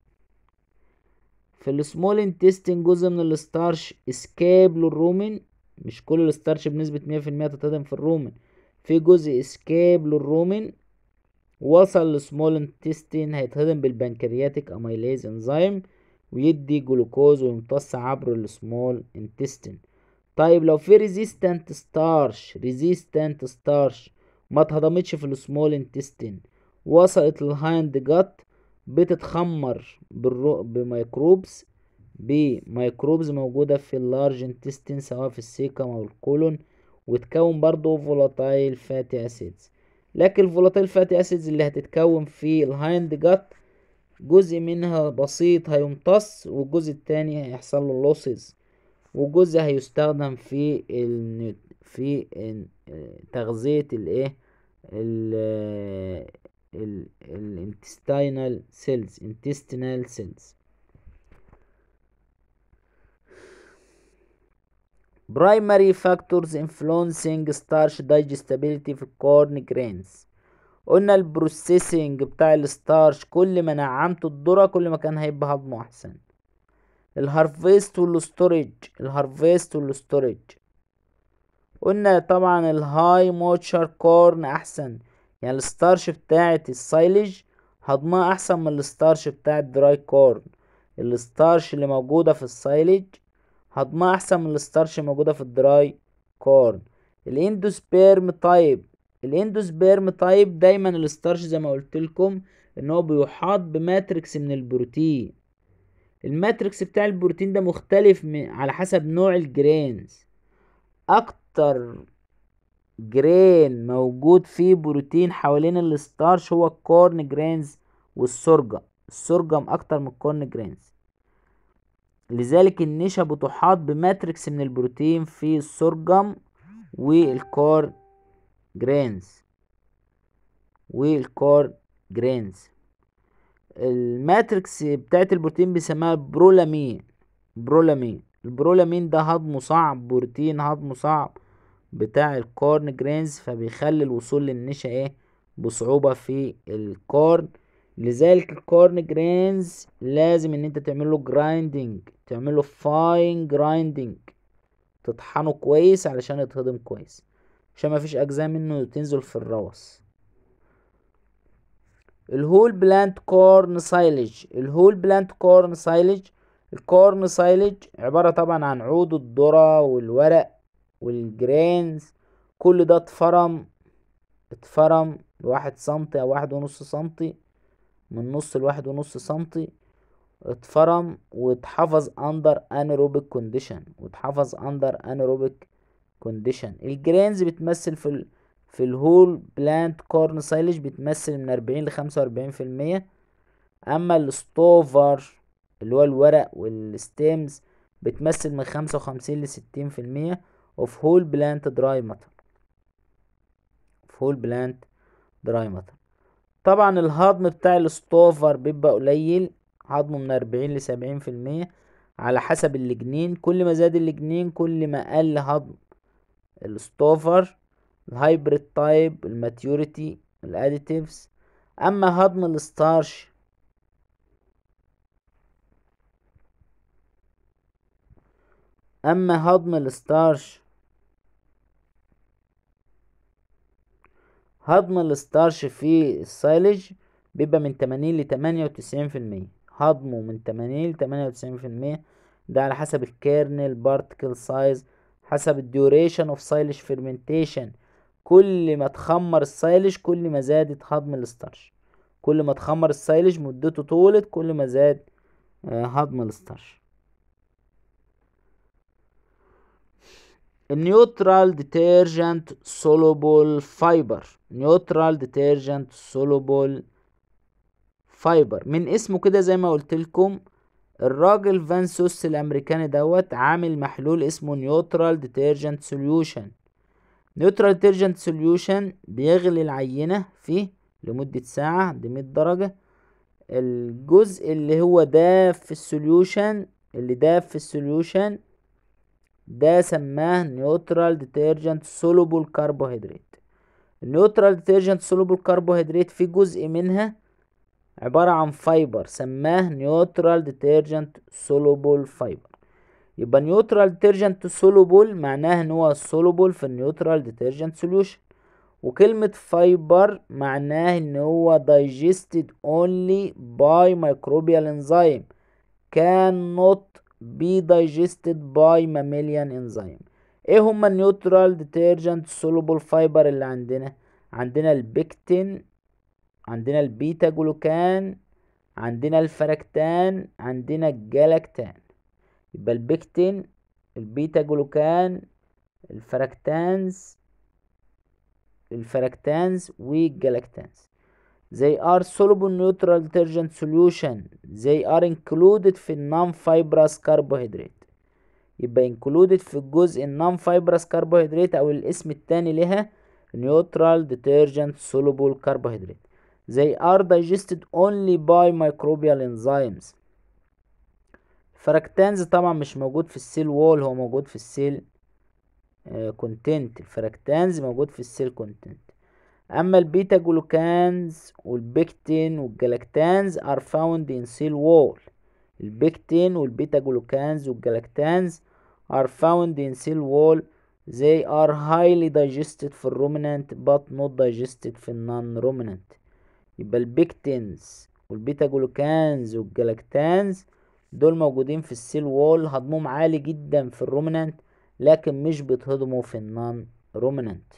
في السمول انتستين جزء من الستارش اسكاب للرومن مش كل الستارش بنسبة مية في المية تتهضم في الرومن في جزء اسكاب للرومن وصل لسمول انتستين هيتهضم بالبنكرياتيك اميليز انزيم ويدي جلوكوز ويمتص عبر السمول انتستين طيب لو في ريزيستنت ستارش ريزيستنت ستارش ما اتهضمتش في السمول انتستين وصلت للهايند جات بتتخمر بالرو... بميكروبس بميكروبز موجودة في اللارج انتستين سواء في السيكم او الكولون وتكون برضو فولاتايل فاتي اسيدز لكن الفولاتايل فاتي اسيدز اللي هتتكون في الهايند جات جزء منها بسيط هيمتص والجزء التاني هيحصل له لوسز وجزء هيستخدم في ال... في تغذية الايه ال الانتستينال سيلز intestinal cells primary factors influencing starch digestibility في الكورن جرينز قلنا البروسيسنج بتاع الستارش كل ما نعمت الذرة كل ما كان هيبقى هضمه احسن الهارفيست والستورج الهارفيست والستورج قلنا طبعا الهاي موتشر كورن احسن يعني الستارش بتاعة السايلج هضمها احسن من الستارش بتاعة دراي كورن الستارش اللي موجودة في السايلج هضمها احسن من الستارش الموجودة في الدراي كورن الاندوسبيرم تايب الاندوسبيرم تايب دايما الستارش زي ما قلت لكم ان هو بيحاط بماتريكس من البروتين الماتريكس بتاع البروتين ده مختلف من على حسب نوع الجرينز اكتر جرين موجود فيه بروتين حوالين الستارش هو الكورن جرينز والسرجم السرجم اكتر من الكورن جرينز لذلك النشا بتحاط بماتريكس من البروتين في السرجم والكور جرينز والكور جرينز الماتريكس بتاعت البروتين بيسموها برولامين برولامين البرولامين ده هضمه صعب بروتين هضمه صعب بتاع الكورن جرينز فبيخلي الوصول للنشا ايه بصعوبة في الكورن لذلك الكورن جرينز لازم ان انت تعمله جرايندنج تعمله فاين جرايندنج تطحنه كويس علشان يتهضم كويس عشان مفيش اجزاء منه تنزل في الروس الهول بلانت كورن سايلج الهول بلانت كورن سايلج الكورن سايلج عبارة طبعا عن عود الذرة والورق والجرينز كل ده اتفرم اتفرم لواحد سنتي او واحد ونص سنتي من نص لواحد ونص سنتي اتفرم واتحفظ اندر انيروبيك كونديشن واتحفظ اندر انيروبيك كونديشن الجرينز بتمثل في ال في الهول بلانت كورن سايلج بتمثل من أربعين لخمسة وأربعين في المية أما الستوفر اللي هو الورق والستيمز بتمثل من خمسة وخمسين لستين في المية اوف هول بلانت دراي ماتر اوف هول بلانت دراي ماتر طبعا الهضم بتاع الستوفر بيبقى قليل هضمه من أربعين لسبعين في المية على حسب الجنين كل ما زاد الجنين كل ما قل هضم الستوفر الهايبريد تايب الماتيوريتي الاديتيفز اما هضم الستارش اما هضم الستارش هضم الستارش في السايلج بيبقى من تمانين لتمانية وتسعين في المية هضمه من تمانين لتمانية وتسعين في المية ده على حسب الكيرنل بارتكل سايز حسب الديوريشن اوف سايلج فيرمنتيشن كل ما تخمر السايلج كل ما زادت هضم الستارش كل ما تخمر السايلج مدته طولت كل ما زاد هضم الستارش النيوترال ديترجنت سولوبل فايبر نيوترال ديترجنت سولوبل فايبر من اسمه كده زي ما قلت لكم الراجل فان سوس الامريكاني دوت عامل محلول اسمه نيوترال ديترجنت سوليوشن نيوترال ديترجنت سوليوشن بيغلي العينة فيه لمدة ساعة دي مية درجة الجزء اللي هو داب في السوليوشن اللي داب في السوليوشن ده سماه نيوترال ديترجنت سولوبل كربوهيدرات النيوترال ديترجنت سولوبل كربوهيدرات في جزء منها عبارة عن فايبر سماه نيوترال ديترجنت سولوبل فايبر يبقى نيوترال ديترجنت سولوبل معناه ان هو سولوبل في النيوترال ديترجنت سوليوشن وكلمة فايبر معناه ان هو digested only by microbial enzyme cannot be digested by mammalian enzyme ايه هما النيوترال ديترجنت سولوبل فايبر اللي عندنا عندنا البكتين عندنا البيتا جلوكان عندنا الفركتان عندنا الجلاكتان يبقى البكتين البيتا جلوكان الفركتانز الفركتانز والجلاكتانز they are soluble neutral detergent solution they are included في النون fibrous carbohydrate يبقى included في الجزء النون fibrous carbohydrate او الاسم التاني لها neutral detergent soluble carbohydrate they are digested only by microbial enzymes الفركتانز طبعا مش موجود في السيل وول هو موجود في السيل كونتنت الفركتانز موجود في السيل كونتنت اما البيتا جلوكانز والبيكتين والجلاكتانز are found in cell wall البيكتين والبيتا جلوكانز والجلاكتانز are found in cell wall they are highly digested في الرومنانت but not digested في النون رومنانت يبقى البيكتينز والبيتا جلوكانز والجلاكتانز دول موجودين في السيل وول هضمهم عالي جدا في الرومنانت لكن مش بيتهضموا في النون رومنانت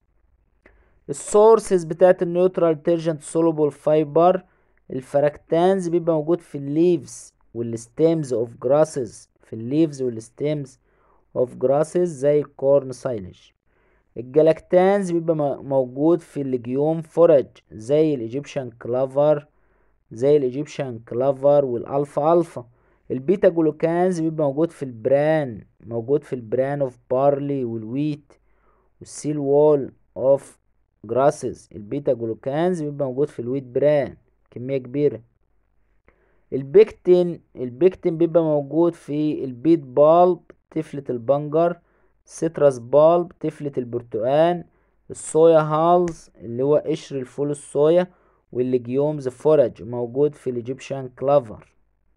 السورسز بتاعت النيوترال ديترجنت سولوبل فايبر الفركتانز بيبقى موجود في الليفز والستيمز اوف جراسز في الليفز والستيمز اوف جراسز زي الكورن سايلج الجلاكتانز بيبقى موجود في الليجيوم فورج زي الايجيبشن كلافر زي الايجيبشن كلافر والالفا الفا البيتا جلوكانز بيبقى موجود في البران موجود في البران اوف بارلي والويت والسيل وول اوف جراسز البيتا جلوكانز بيبقى موجود في الويت بران كمية كبيرة البيكتين البيكتين بيبقى موجود في البيت بالب تفلة البنجر سيترس بالب تفلة البرتقان الصويا هالز اللي هو قشر الفول الصويا والليجيومز فورج موجود في الايجيبشن كلافر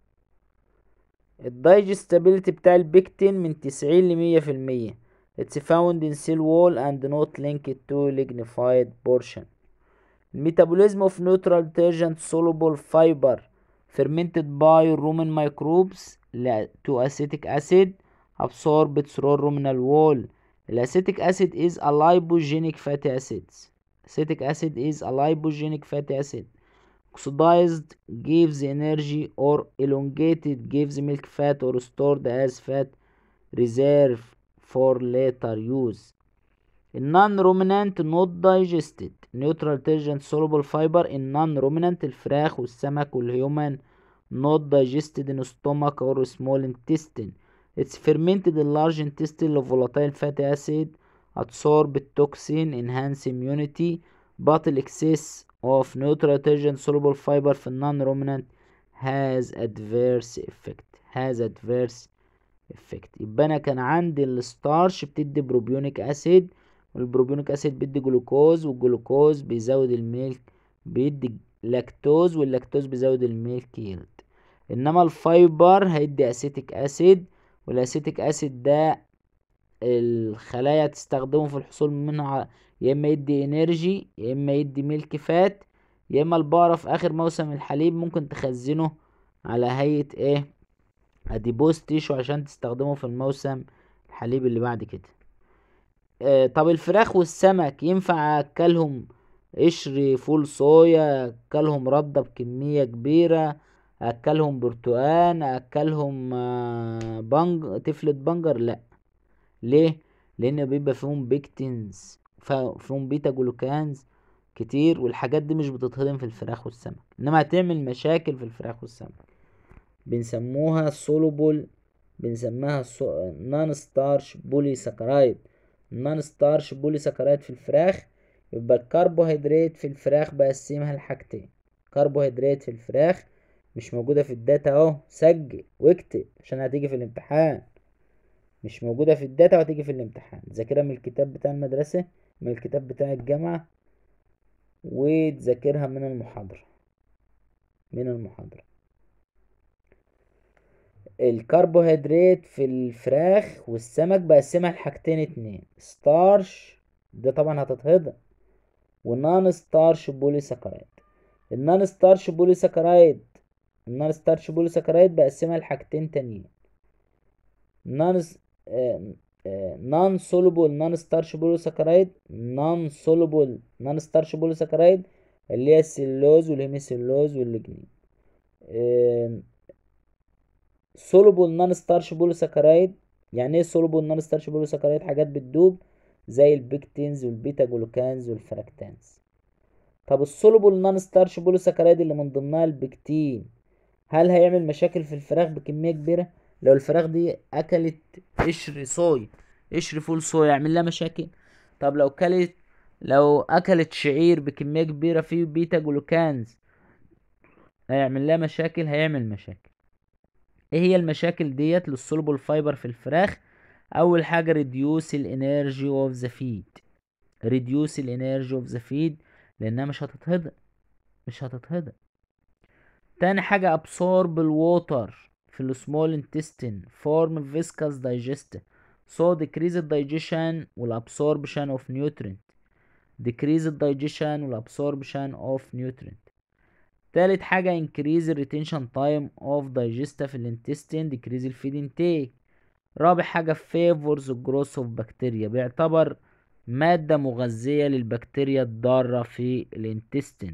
الدايجستابيلتي بتاع البيكتين من تسعين لمية في المية It's found in cell wall and not linked to lignified portion. Metabolism of neutral detergent soluble fiber fermented by rumen microbes to acetic acid absorbed through ruminal wall. Acetic acid is a lipogenic fatty acid. Acetic acid is a lipogenic fatty acid. Oxidized gives energy or elongated gives milk fat or stored as fat reserve for later use. Non-ruminant not digested neutral detergent soluble fiber in non-ruminant الفراخ والسمك والهيومن not digested in stomach or small intestine. It's fermented in large intestine of volatile fatty acid absorb toxin enhance immunity but excess of neutral detergent soluble fiber في non-ruminant has adverse effect has adverse effect يبقى انا كان عندي الستارش بتدي بروبيونيك اسيد والبروبيونيك اسيد بيدي جلوكوز والجلوكوز بيزود الميلك بيدي لاكتوز واللاكتوز بيزود الميلك يلد انما الفايبر هيدي اسيتيك اسيد والاسيتيك اسيد ده الخلايا تستخدمه في الحصول منها يا اما يدي انرجي يا اما يدي ميلك فات يا اما البقرة في اخر موسم الحليب ممكن تخزنه على هيئة ايه اديبوز تيشو عشان تستخدمه في الموسم الحليب اللي بعد كده آه طب الفراخ والسمك ينفع اكلهم قشر فول صويا اكلهم ردة بكمية كبيرة اكلهم برتقان اكلهم آه بنج تفلة بنجر لا ليه لان بيبقى فيهم بيكتينز فيهم بيتا جلوكانز كتير والحاجات دي مش بتتهضم في الفراخ والسمك انما هتعمل مشاكل في الفراخ والسمك بنسموها سولوبول بنسميها نون ستارش بولي سكرايد نون ستارش بولي سكرايد في الفراخ يبقى الكربوهيدرات في الفراخ بقسمها لحاجتين كربوهيدرات في الفراخ مش موجودة في الداتا اهو سجل واكتب عشان هتيجي في الامتحان مش موجودة في الداتا وهتيجي في الامتحان ذاكرها من الكتاب بتاع المدرسة من الكتاب بتاع الجامعة وتذاكرها من المحاضرة من المحاضرة الكربوهيدرات في الفراخ والسمك بقسمها لحاجتين اتنين ستارش ده طبعا هتتهضم ونون ستارش بولي سكرايد النون ستارش بولي سكرايد النون ستارش بولي سكرايد بقسمها لحاجتين تانيين نون نون سولوبل نون ستارش بولي سكرايد نون سولوبل نون ستارش بولي سكرايد اللي هي السلوز والهيميسلوز والليجنين سولوبل نون ستارش بوليساكرايد يعني ايه سولوبل نون ستارش بوليساكرايد حاجات بتدوب زي البيكتينز والبيتا جلوكانز والفراكتانز طب السولوبل نون ستارش بوليساكرايد اللي من ضمنها البكتين هل هيعمل مشاكل في الفراخ بكميه كبيره لو الفراخ دي اكلت قشر صويا قشر فول صويا يعمل لها مشاكل طب لو كلت لو اكلت شعير بكميه كبيره فيه بيتا جلوكانز هيعمل لها مشاكل هيعمل مشاكل ايه هي المشاكل ديت للسولبل فايبر في الفراخ اول حاجه ريديوس الانرجي اوف ذا فيد ريديوس الانرجي اوف ذا فيد لانها مش هتتهضم مش هتتهضم تاني حاجه ابسورب الووتر في السمول انتستين فورم فيسكاس دايجست so decrease الدايجيشن والابسوربشن اوف نيوترينت decrease الدايجيشن والابسوربشن اوف نيوترينت تالت حاجة increase the retention time of digestive intestine decrease the feed intake رابع حاجة favors the growth of bacteria بيعتبر مادة مغذية للبكتيريا الضارة في الانتستين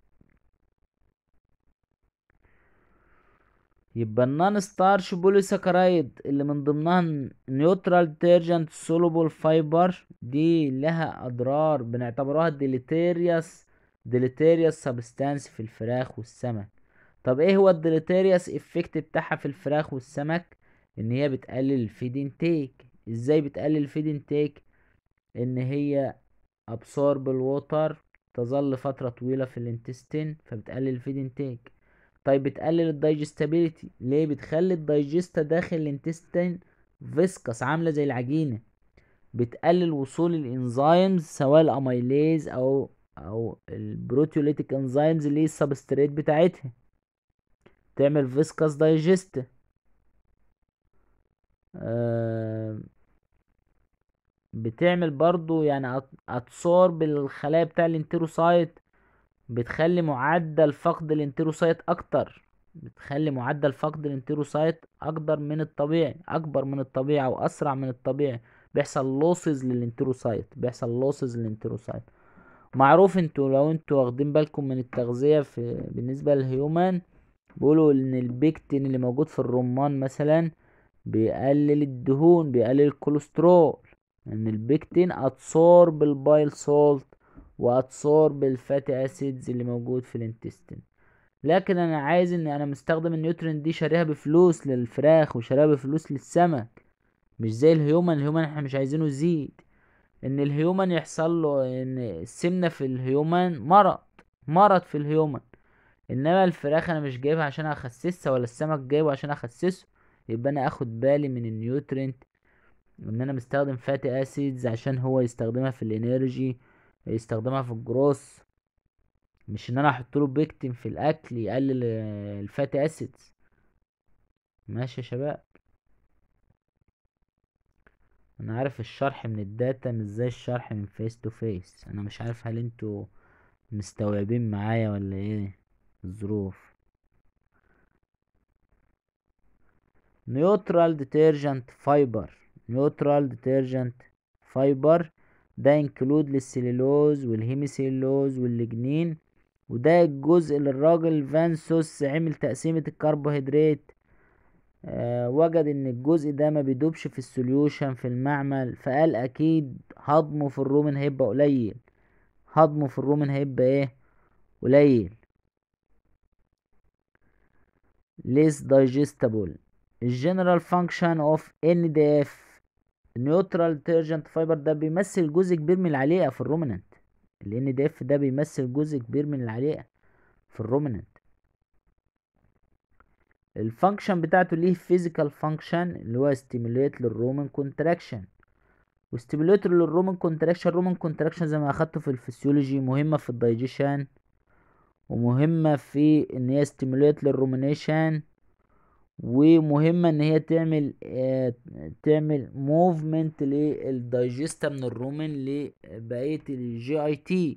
يبقى النون ستارش بوليساكرايد اللي من ضمنها نيوترال ديترجنت سولوبل فايبر دي لها اضرار بنعتبرها ديليتيريوس ديليتيريوس سبستانس في الفراخ والسمك طب ايه هو الديليتيريوس افكت بتاعها في الفراخ والسمك ان هي بتقلل الفيد انتيك ازاي بتقلل الفيد انتيك ان هي ابسورب الووتر تظل فترة طويلة في الانتستين فبتقلل الفيد انتيك طيب بتقلل الدايجستابيليتي ليه بتخلي الدايجستا داخل الانتستين فيسكس عامله زي العجينه بتقلل وصول الانزيمز سواء الاميليز او او البروتيوليتيك انزيمز اللي هي السبستريت بتاعتها تعمل فيسكس دايجست آه بتعمل برضو يعني اتسورب الخلايا بتاع الانتروسايت بتخلي معدل فقد الانتروسايت اكتر بتخلي معدل فقد الانتروسايت اكبر من الطبيعي اكبر من الطبيعي او اسرع من الطبيعي بيحصل لوسز للانتروسايت بيحصل لوسز للانتروسايت معروف انتوا لو انتوا واخدين بالكم من التغذية في بالنسبة للهيومن بيقولوا ان البيكتين اللي موجود في الرمان مثلا بيقلل الدهون بيقلل الكوليسترول ان البيكتين اتسورب البايل سولت واتسورب الفاتي اسيدز اللي موجود في الانتستين لكن انا عايز ان انا مستخدم النيوترين دي شاريها بفلوس للفراخ وشاريها بفلوس للسمك مش زي الهيومن الهيومن احنا مش عايزينه يزيد ان الهيومن يحصل له ان السمنه في الهيومن مرض مرض في الهيومن انما الفراخ انا مش جايبها عشان اخسسها ولا السمك جايبه عشان اخسسه يبقى انا اخد بالي من النيوترينت ان انا مستخدم فاتي اسيدز عشان هو يستخدمها في الانرجي يستخدمها في الجروس مش ان انا احط له بيكتين في الاكل يقلل الفاتي اسيدز ماشي يا شباب انا عارف الشرح من الداتا مش زي الشرح من فيس تو فيس انا مش عارف هل انتوا مستوعبين معايا ولا ايه الظروف نيوترال ديترجنت فايبر نيوترال ديترجنت فايبر ده انكلود للسليلوز والهيميسيلوز والليجنين وده الجزء اللي الراجل فانسوس عمل تقسيمة الكربوهيدرات آه وجد ان الجزء ده ما بيدوبش في السوليوشن في المعمل فقال اكيد هضمه في الرومن هيبقى قليل هضمه في الرومن هيبقى ايه قليل less digestible الجنرال فانكشن اوف ان دي اف نيوترال ديترجنت فايبر ده بيمثل جزء كبير من العليقه في الرومننت ال دي اف ده بيمثل جزء كبير من العليقه في الرومننت الفانكشن بتاعته ليه فيزيكال فانكشن اللي هو ستيموليت للرومن كونتراكشن وستيموليتر للرومن كونتراكشن الرومن كونتراكشن زي ما اخدته في الفسيولوجي مهمه في الدايجيشن ومهمه في ان هي ستيموليت للرومينيشن ومهمه ان هي تعمل آه تعمل موفمنت للدايجستا من الرومن لبقيه الجي اي تي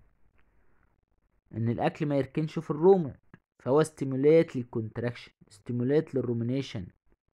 ان الاكل ما يركنش في الرومن فهو ستيموليت للكونتراكشن ستيموليت للرومينيشن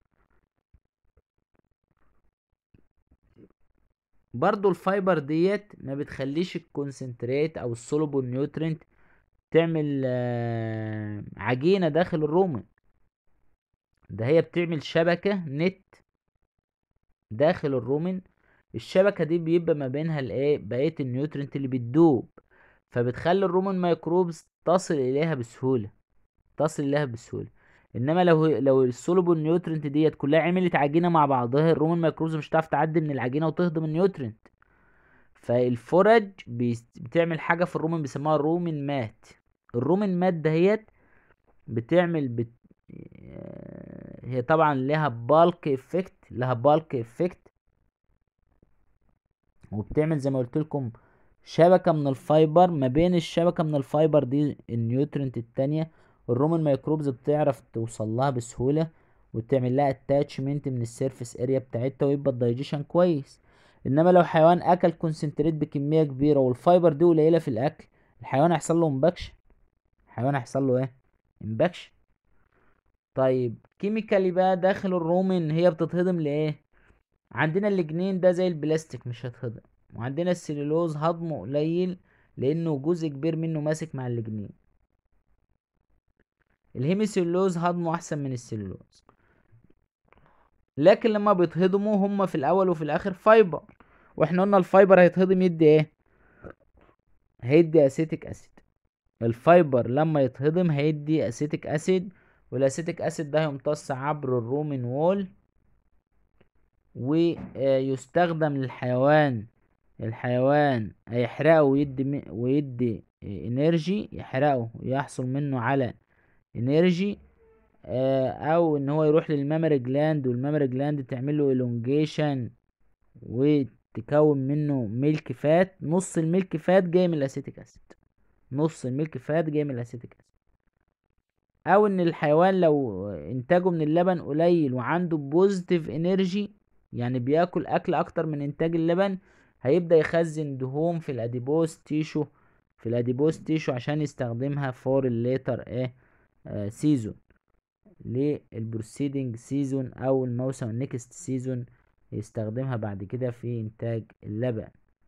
برضو الفايبر ديت ما بتخليش الكونسنتريت او السولوبول نيوترينت تعمل آه عجينة داخل الرومن ده هي بتعمل شبكة نت داخل الرومن الشبكة دي بيبقى ما بينها الايه بقية النيوترينت اللي بتدوب فبتخلي الرومن ميكروبز تصل اليها بسهولة تصل اليها بسهولة انما لو لو السولوبول نيوترينت ديت كلها عملت عجينة مع بعضها الرومن ميكروبز مش هتعرف تعدي من العجينة وتهضم النيوترينت فالفرج بتعمل حاجة في الرومن بيسموها رومن مات الرومن مات دهيت بتعمل بت... هي طبعا لها بالك افكت لها بالك افكت وبتعمل زي ما قلت لكم شبكة من الفايبر ما بين الشبكة من الفايبر دي النيوترينت التانية الرومن ميكروبز بتعرف توصل لها بسهولة وتعمل لها اتاتشمنت من السيرفيس اريا بتاعتها ويبقى الدايجيشن كويس انما لو حيوان اكل كونسنتريت بكمية كبيرة والفايبر دي قليلة في الاكل الحيوان هيحصل له امباكشن الحيوان هيحصل له ايه امباكشن طيب كيميكالي بقى داخل الرومن هي بتتهضم لايه عندنا الجنين ده زي البلاستيك مش هتهضم وعندنا السليلوز هضمه قليل لانه جزء كبير منه ماسك مع الجنين الهيميسيلوز هضمه احسن من السليلوز لكن لما بيتهضموا هما في الاول وفي الاخر فايبر واحنا قلنا الفايبر هيتهضم يدي ايه هيدي اسيتيك اسيد الفايبر لما يتهضم هيدي اسيتيك اسيد والاسيتيك اسيد ده هيمتص عبر الرومن وول ويستخدم للحيوان الحيوان هيحرقه ويدي ويدي انرجي يحرقه ويحصل منه على انرجي او ان هو يروح للمامري جلاند والمامري جلاند تعمل له الونجيشن وتكون منه ميلك فات نص الميلك فات جاي من الاسيتيك اسيد نص الميلك فات جاي من الاسيتيك اسيد او ان الحيوان لو انتاجه من اللبن قليل وعنده بوزيتيف انرجي يعني بياكل اكل اكتر من انتاج اللبن هيبدأ يخزن دهون في الاديبوز تيشو في الاديبوز تيشو عشان يستخدمها فور الليتر ايه آه سيزون للبروسيدنج سيزون او الموسم النكست سيزون يستخدمها بعد كده في انتاج اللبن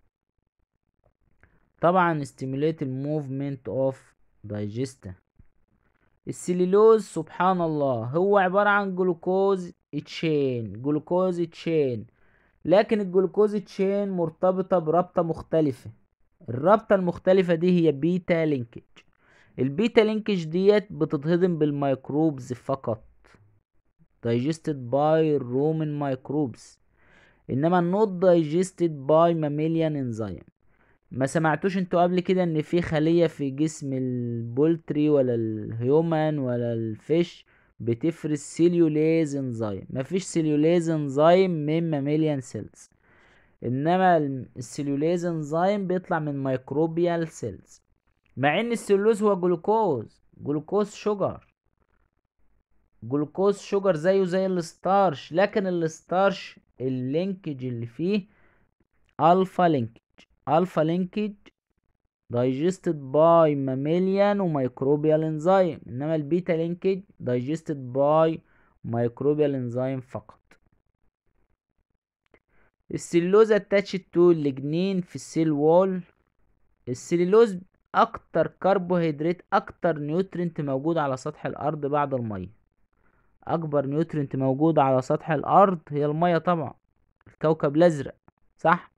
طبعا stimulate الموفمنت اوف دايجستا السليلوز سبحان الله هو عبارة عن جلوكوز تشين جلوكوز تشين لكن الجلوكوز تشين مرتبطة برابطة مختلفة الرابطة المختلفة دي هي بيتا لينكج البيتا لينكج ديت بتتهضم بالميكروبز فقط digested by Roman microbes انما not digested by mammalian enzyme ما سمعتوش انتوا قبل كده ان في خلية في جسم البولتري ولا الهيومن ولا الفيش بتفرز سيليوليز انزيم مفيش سيليوليز انزيم من ماميليان سيلز انما السيليوليز انزيم بيطلع من ميكروبيال سيلز مع ان السيلولوز هو جلوكوز جلوكوز شوجر جلوكوز شوجر زيه زي الستارش لكن الستارش اللينكج اللي فيه الفا لينكج الفا لينكج digested by mammalian وميكروبيال انزيم انما البيتا لينكج digested by ميكروبيال انزيم فقط السلوز اتاتشد تو الليجنين في السيل وول السليلوز اكتر كربوهيدرات اكتر نيوترينت موجود على سطح الارض بعد الميه اكبر نيوترينت موجود على سطح الارض هي الميه طبعا الكوكب الازرق صح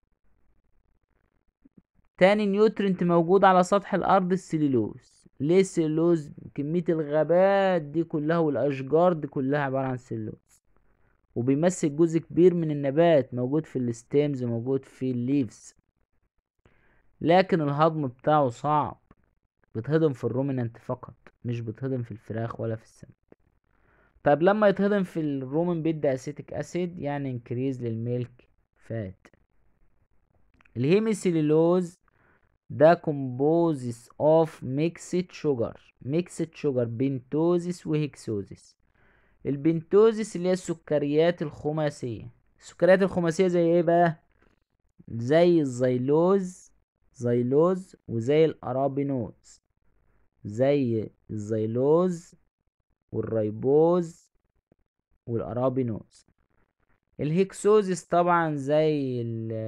تاني نيوترينت موجود على سطح الارض السليلوز ليه السليلوز كمية الغابات دي كلها والاشجار دي كلها عبارة عن سليلوز وبيمثل جزء كبير من النبات موجود في الستيمز وموجود في الليفز لكن الهضم بتاعه صعب بتهضم في الرومينانت فقط مش بتهضم في الفراخ ولا في السمك طيب لما يتهضم في الرومن بيدي اسيتيك اسيد يعني انكريز للميلك فات الهيميسيلولوز ده كومبوزيس اوف ميكسد شوجر ميكسد شوجر بنتوزيس وهيكسوزيس البنتوزيس اللي هي السكريات الخماسية السكريات الخماسية زي ايه بقى زي الزيلوز زيلوز وزي الارابينوز زي الزيلوز والريبوز والارابينوز الهكسوزيس طبعا زي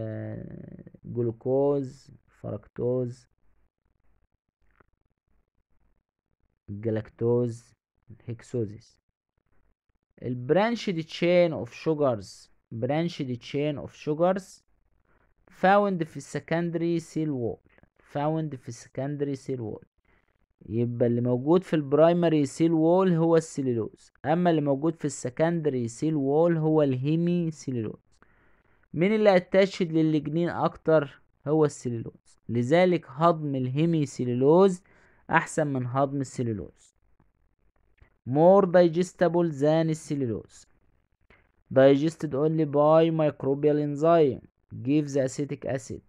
الجلوكوز فركتوز الجلاكتوز الهكسوزيس البرانشد تشين اوف شوجرز برانشد تشين اوف شوجرز فاوند في السكندري سيل وول فاوند في السكندري سيل وول يبقى اللي موجود في البرايمري سيل وول هو السيلولوز اما اللي موجود في السكندري سيل وول هو الهيمي سيلولوز مين اللي اتاشد للجنين اكتر هو السيلولوز لذلك هضم الهيمي سيلولوز احسن من هضم السيلولوز more digestible than السيلولوز digested only by microbial enzyme gives acetic acid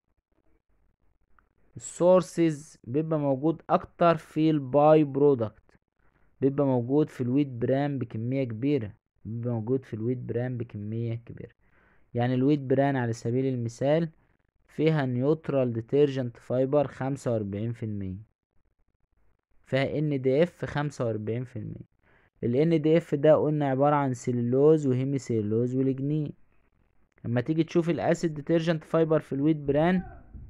السورسز بيبقى موجود اكتر في الباي برودكت بيبقى موجود في الويت بران بكمية كبيرة بيبقى موجود في الويت بران بكمية كبيرة يعني الويت بران على سبيل المثال فيها نيوترال ديترجنت فايبر خمسة واربعين في المية فيها ان دي اف خمسة واربعين في المية ال ان دي اف ده قلنا عبارة عن سيلولوز وهيمي سيلولوز والجنين لما تيجي تشوف الاسيد ديترجنت فايبر في الويت بران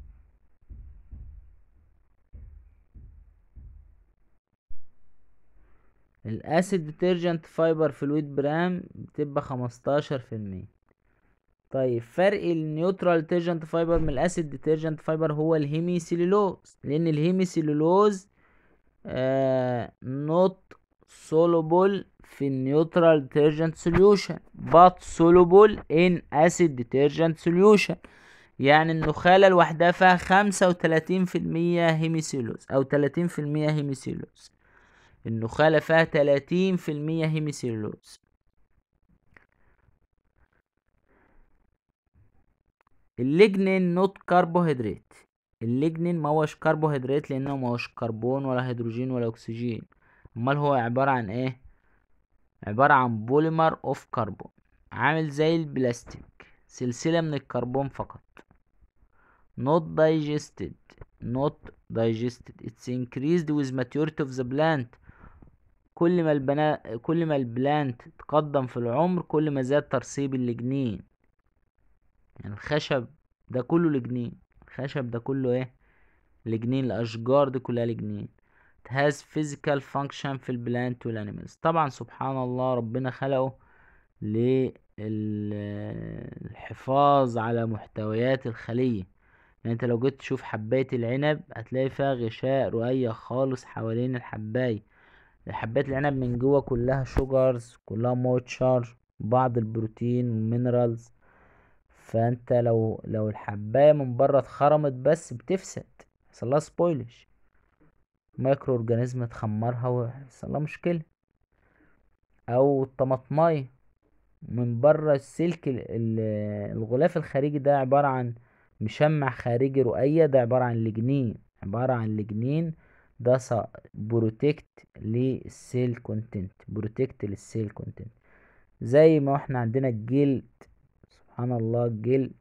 الاسيد ديترجنت فايبر في الويت برام بتبقى خمستاشر في المية طيب فرق النيوترال ديترجنت فايبر من الاسيد ديترجنت فايبر هو الهيمي سيلولوز لان الهيمي سيلولوز آه نوت soluble في النيوترال ديترجنت سوليوشن but soluble in acid detergent solution يعني النخالة لوحدها فيها خمسة وتلاتين في المية هيميسيلوز أو تلاتين في المية هيميسيلوز النخالة فيها تلاتين في المية هيميسيلولوز الليجنين نوت كربوهيدرات الليجنين ما هوش كربوهيدرات لانه ما هوش كربون ولا هيدروجين ولا اكسجين امال هو عبارة عن ايه عبارة عن بوليمر اوف كربون عامل زي البلاستيك سلسلة من الكربون فقط not digested not digested it's increased with maturity of the plant كل ما البنا كل ما البلانت تقدم في العمر كل ما زاد ترسيب اللجنين يعني الخشب ده كله لجنين الخشب ده كله ايه لجنين الاشجار دي كلها لجنين it has physical function في البلانت والانيمالز طبعا سبحان الله ربنا خلقه للحفاظ على محتويات الخلية يعني انت لو جيت تشوف حباية العنب هتلاقي فيها غشاء رقيق خالص حوالين الحباية حباية العنب من جوه كلها شوجرز كلها موتشر بعض البروتين والمينرالز فانت لو لو الحباية من بره اتخرمت بس بتفسد يحصلها سبويلش مايكرو اورجانيزم تخمرها ويحصلها مشكلة او الطماطماية من بره السلك الغلاف الخارجي ده عبارة عن مشمع خارجي رقية ده عبارة عن لجنين عبارة عن لجنين ده بروتكت للسيل كونتنت بروتكت للسيل كونتنت زي ما احنا عندنا الجلد سبحان الله الجلد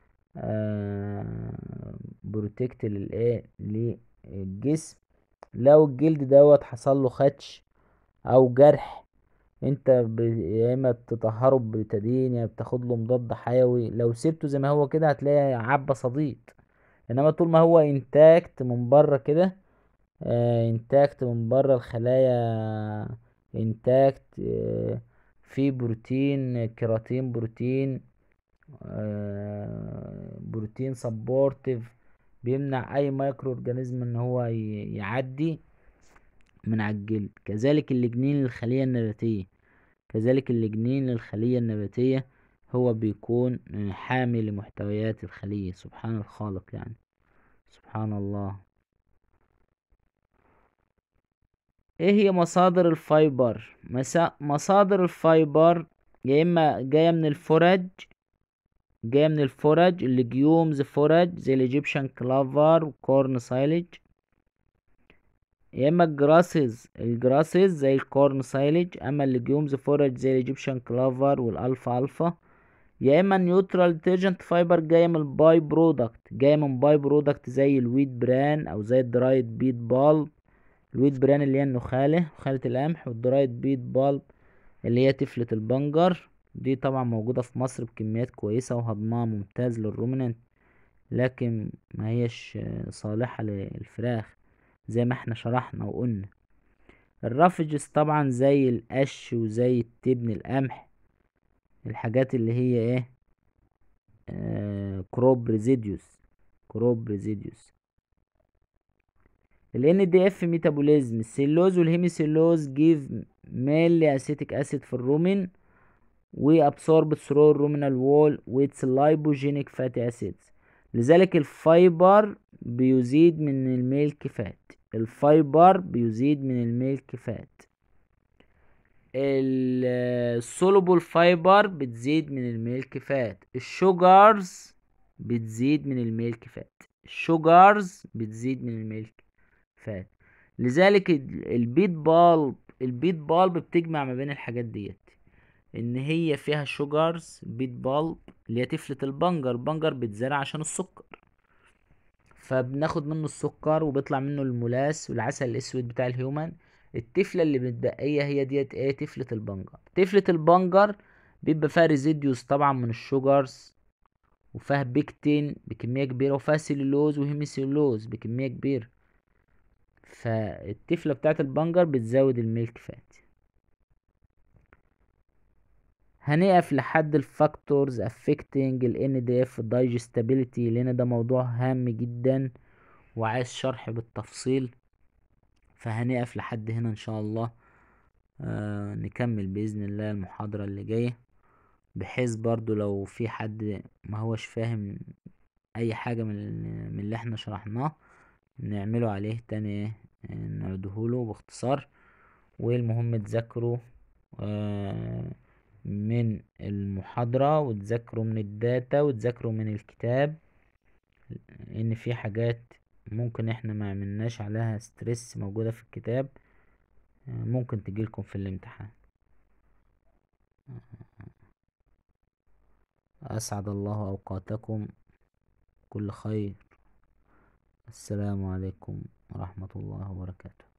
آه بروتكت للايه للجسم لو الجلد دوت حصل له خدش او جرح انت ب... يا اما تطهره بتدين يا بتاخد له مضاد حيوي لو سبته زي ما هو كده هتلاقي عبى صديد انما طول ما هو انتاكت من بره كده آه انتاكت من بره الخلايا انتاكت آه في بروتين كيراتين بروتين آه بروتين سبورتيف بيمنع اي مايكرو اورجانيزم ان هو يعدي من على الجلد كذلك اللجنين للخلية النباتية كذلك اللجنين للخلية النباتية هو بيكون حامي لمحتويات الخلية سبحان الخالق يعني سبحان الله ايه هي مصادر الفايبر مسا... مصادر الفايبر يا اما جايه من الفرج جايه من الفرج الليجيومز فرج زي الايجيبشن كلافر وكورن سايلج يا اما الجراسز الجراسز زي الكورن سايلج اما الليجيومز فورج زي الايجيبشن كلافر والالفا الفا يا اما نيوترال ديترجنت فايبر جايه من الباي برودكت جايه من باي برودكت زي الويت بران او زي الدرايد بيت بالب الويت بران اللي هي النخاله نخاله القمح والدرايد بيت بالب اللي هي تفلة البنجر دي طبعا موجودة في مصر بكميات كويسة وهضمها ممتاز للرومننت لكن ما هيش صالحة للفراخ زي ما احنا شرحنا وقلنا الرافجز طبعا زي القش وزي التبن القمح الحاجات اللي هي ايه آه كروب ريزيديوس كروب ريزيديوس ال NDF ميتابوليزم السيلوز والهيميسيلوز جيف ميلي اسيتيك اسيد في الرومن وابسورب ثرو الرومينال وول ويتس لايبوجينيك فاتي اسيدز لذلك الفايبر بيزيد من الميلك فات الفايبر بيزيد من الميلك فات السولوبول فايبر بتزيد من الميلك فات الشوجرز بتزيد من الميلك فات الشوجرز بتزيد من الميلك فات لذلك البيت بالب البيت بالب بتجمع ما بين الحاجات ديت ان هي فيها شوجرز بيت بالب اللي هي تفلة البنجر البنجر بيتزرع عشان السكر فبناخد منه السكر وبيطلع منه المولاس والعسل الاسود بتاع الهيومن التفلة اللي متبقية هي ديت ايه تفلة البنجر تفلة البنجر بيبقى فيها ريزيديوس طبعا من الشوجرز وفيها بيكتين بكمية كبيرة وفيها سيلولوز وهيميسيلولوز بكمية كبيرة فالتفلة بتاعت البنجر بتزود الميلك فات هنقف لحد الفاكتورز affecting ال NDF digestibility لان ده موضوع هام جدا وعايز شرح بالتفصيل فهنقف لحد هنا ان شاء الله آه نكمل باذن الله المحاضرة اللي جاية بحيث برضو لو في حد ما هوش فاهم اي حاجة من, من اللي احنا شرحناه نعمله عليه تاني نعدهوله باختصار والمهم تذاكروا آه، من المحاضرة وتذاكروا من الداتا وتذاكروا من الكتاب ان في حاجات ممكن احنا ما عملناش عليها ستريس موجودة في الكتاب آه، ممكن تجيلكم في الامتحان أسعد الله أوقاتكم كل خير السلام عليكم ورحمة الله وبركاته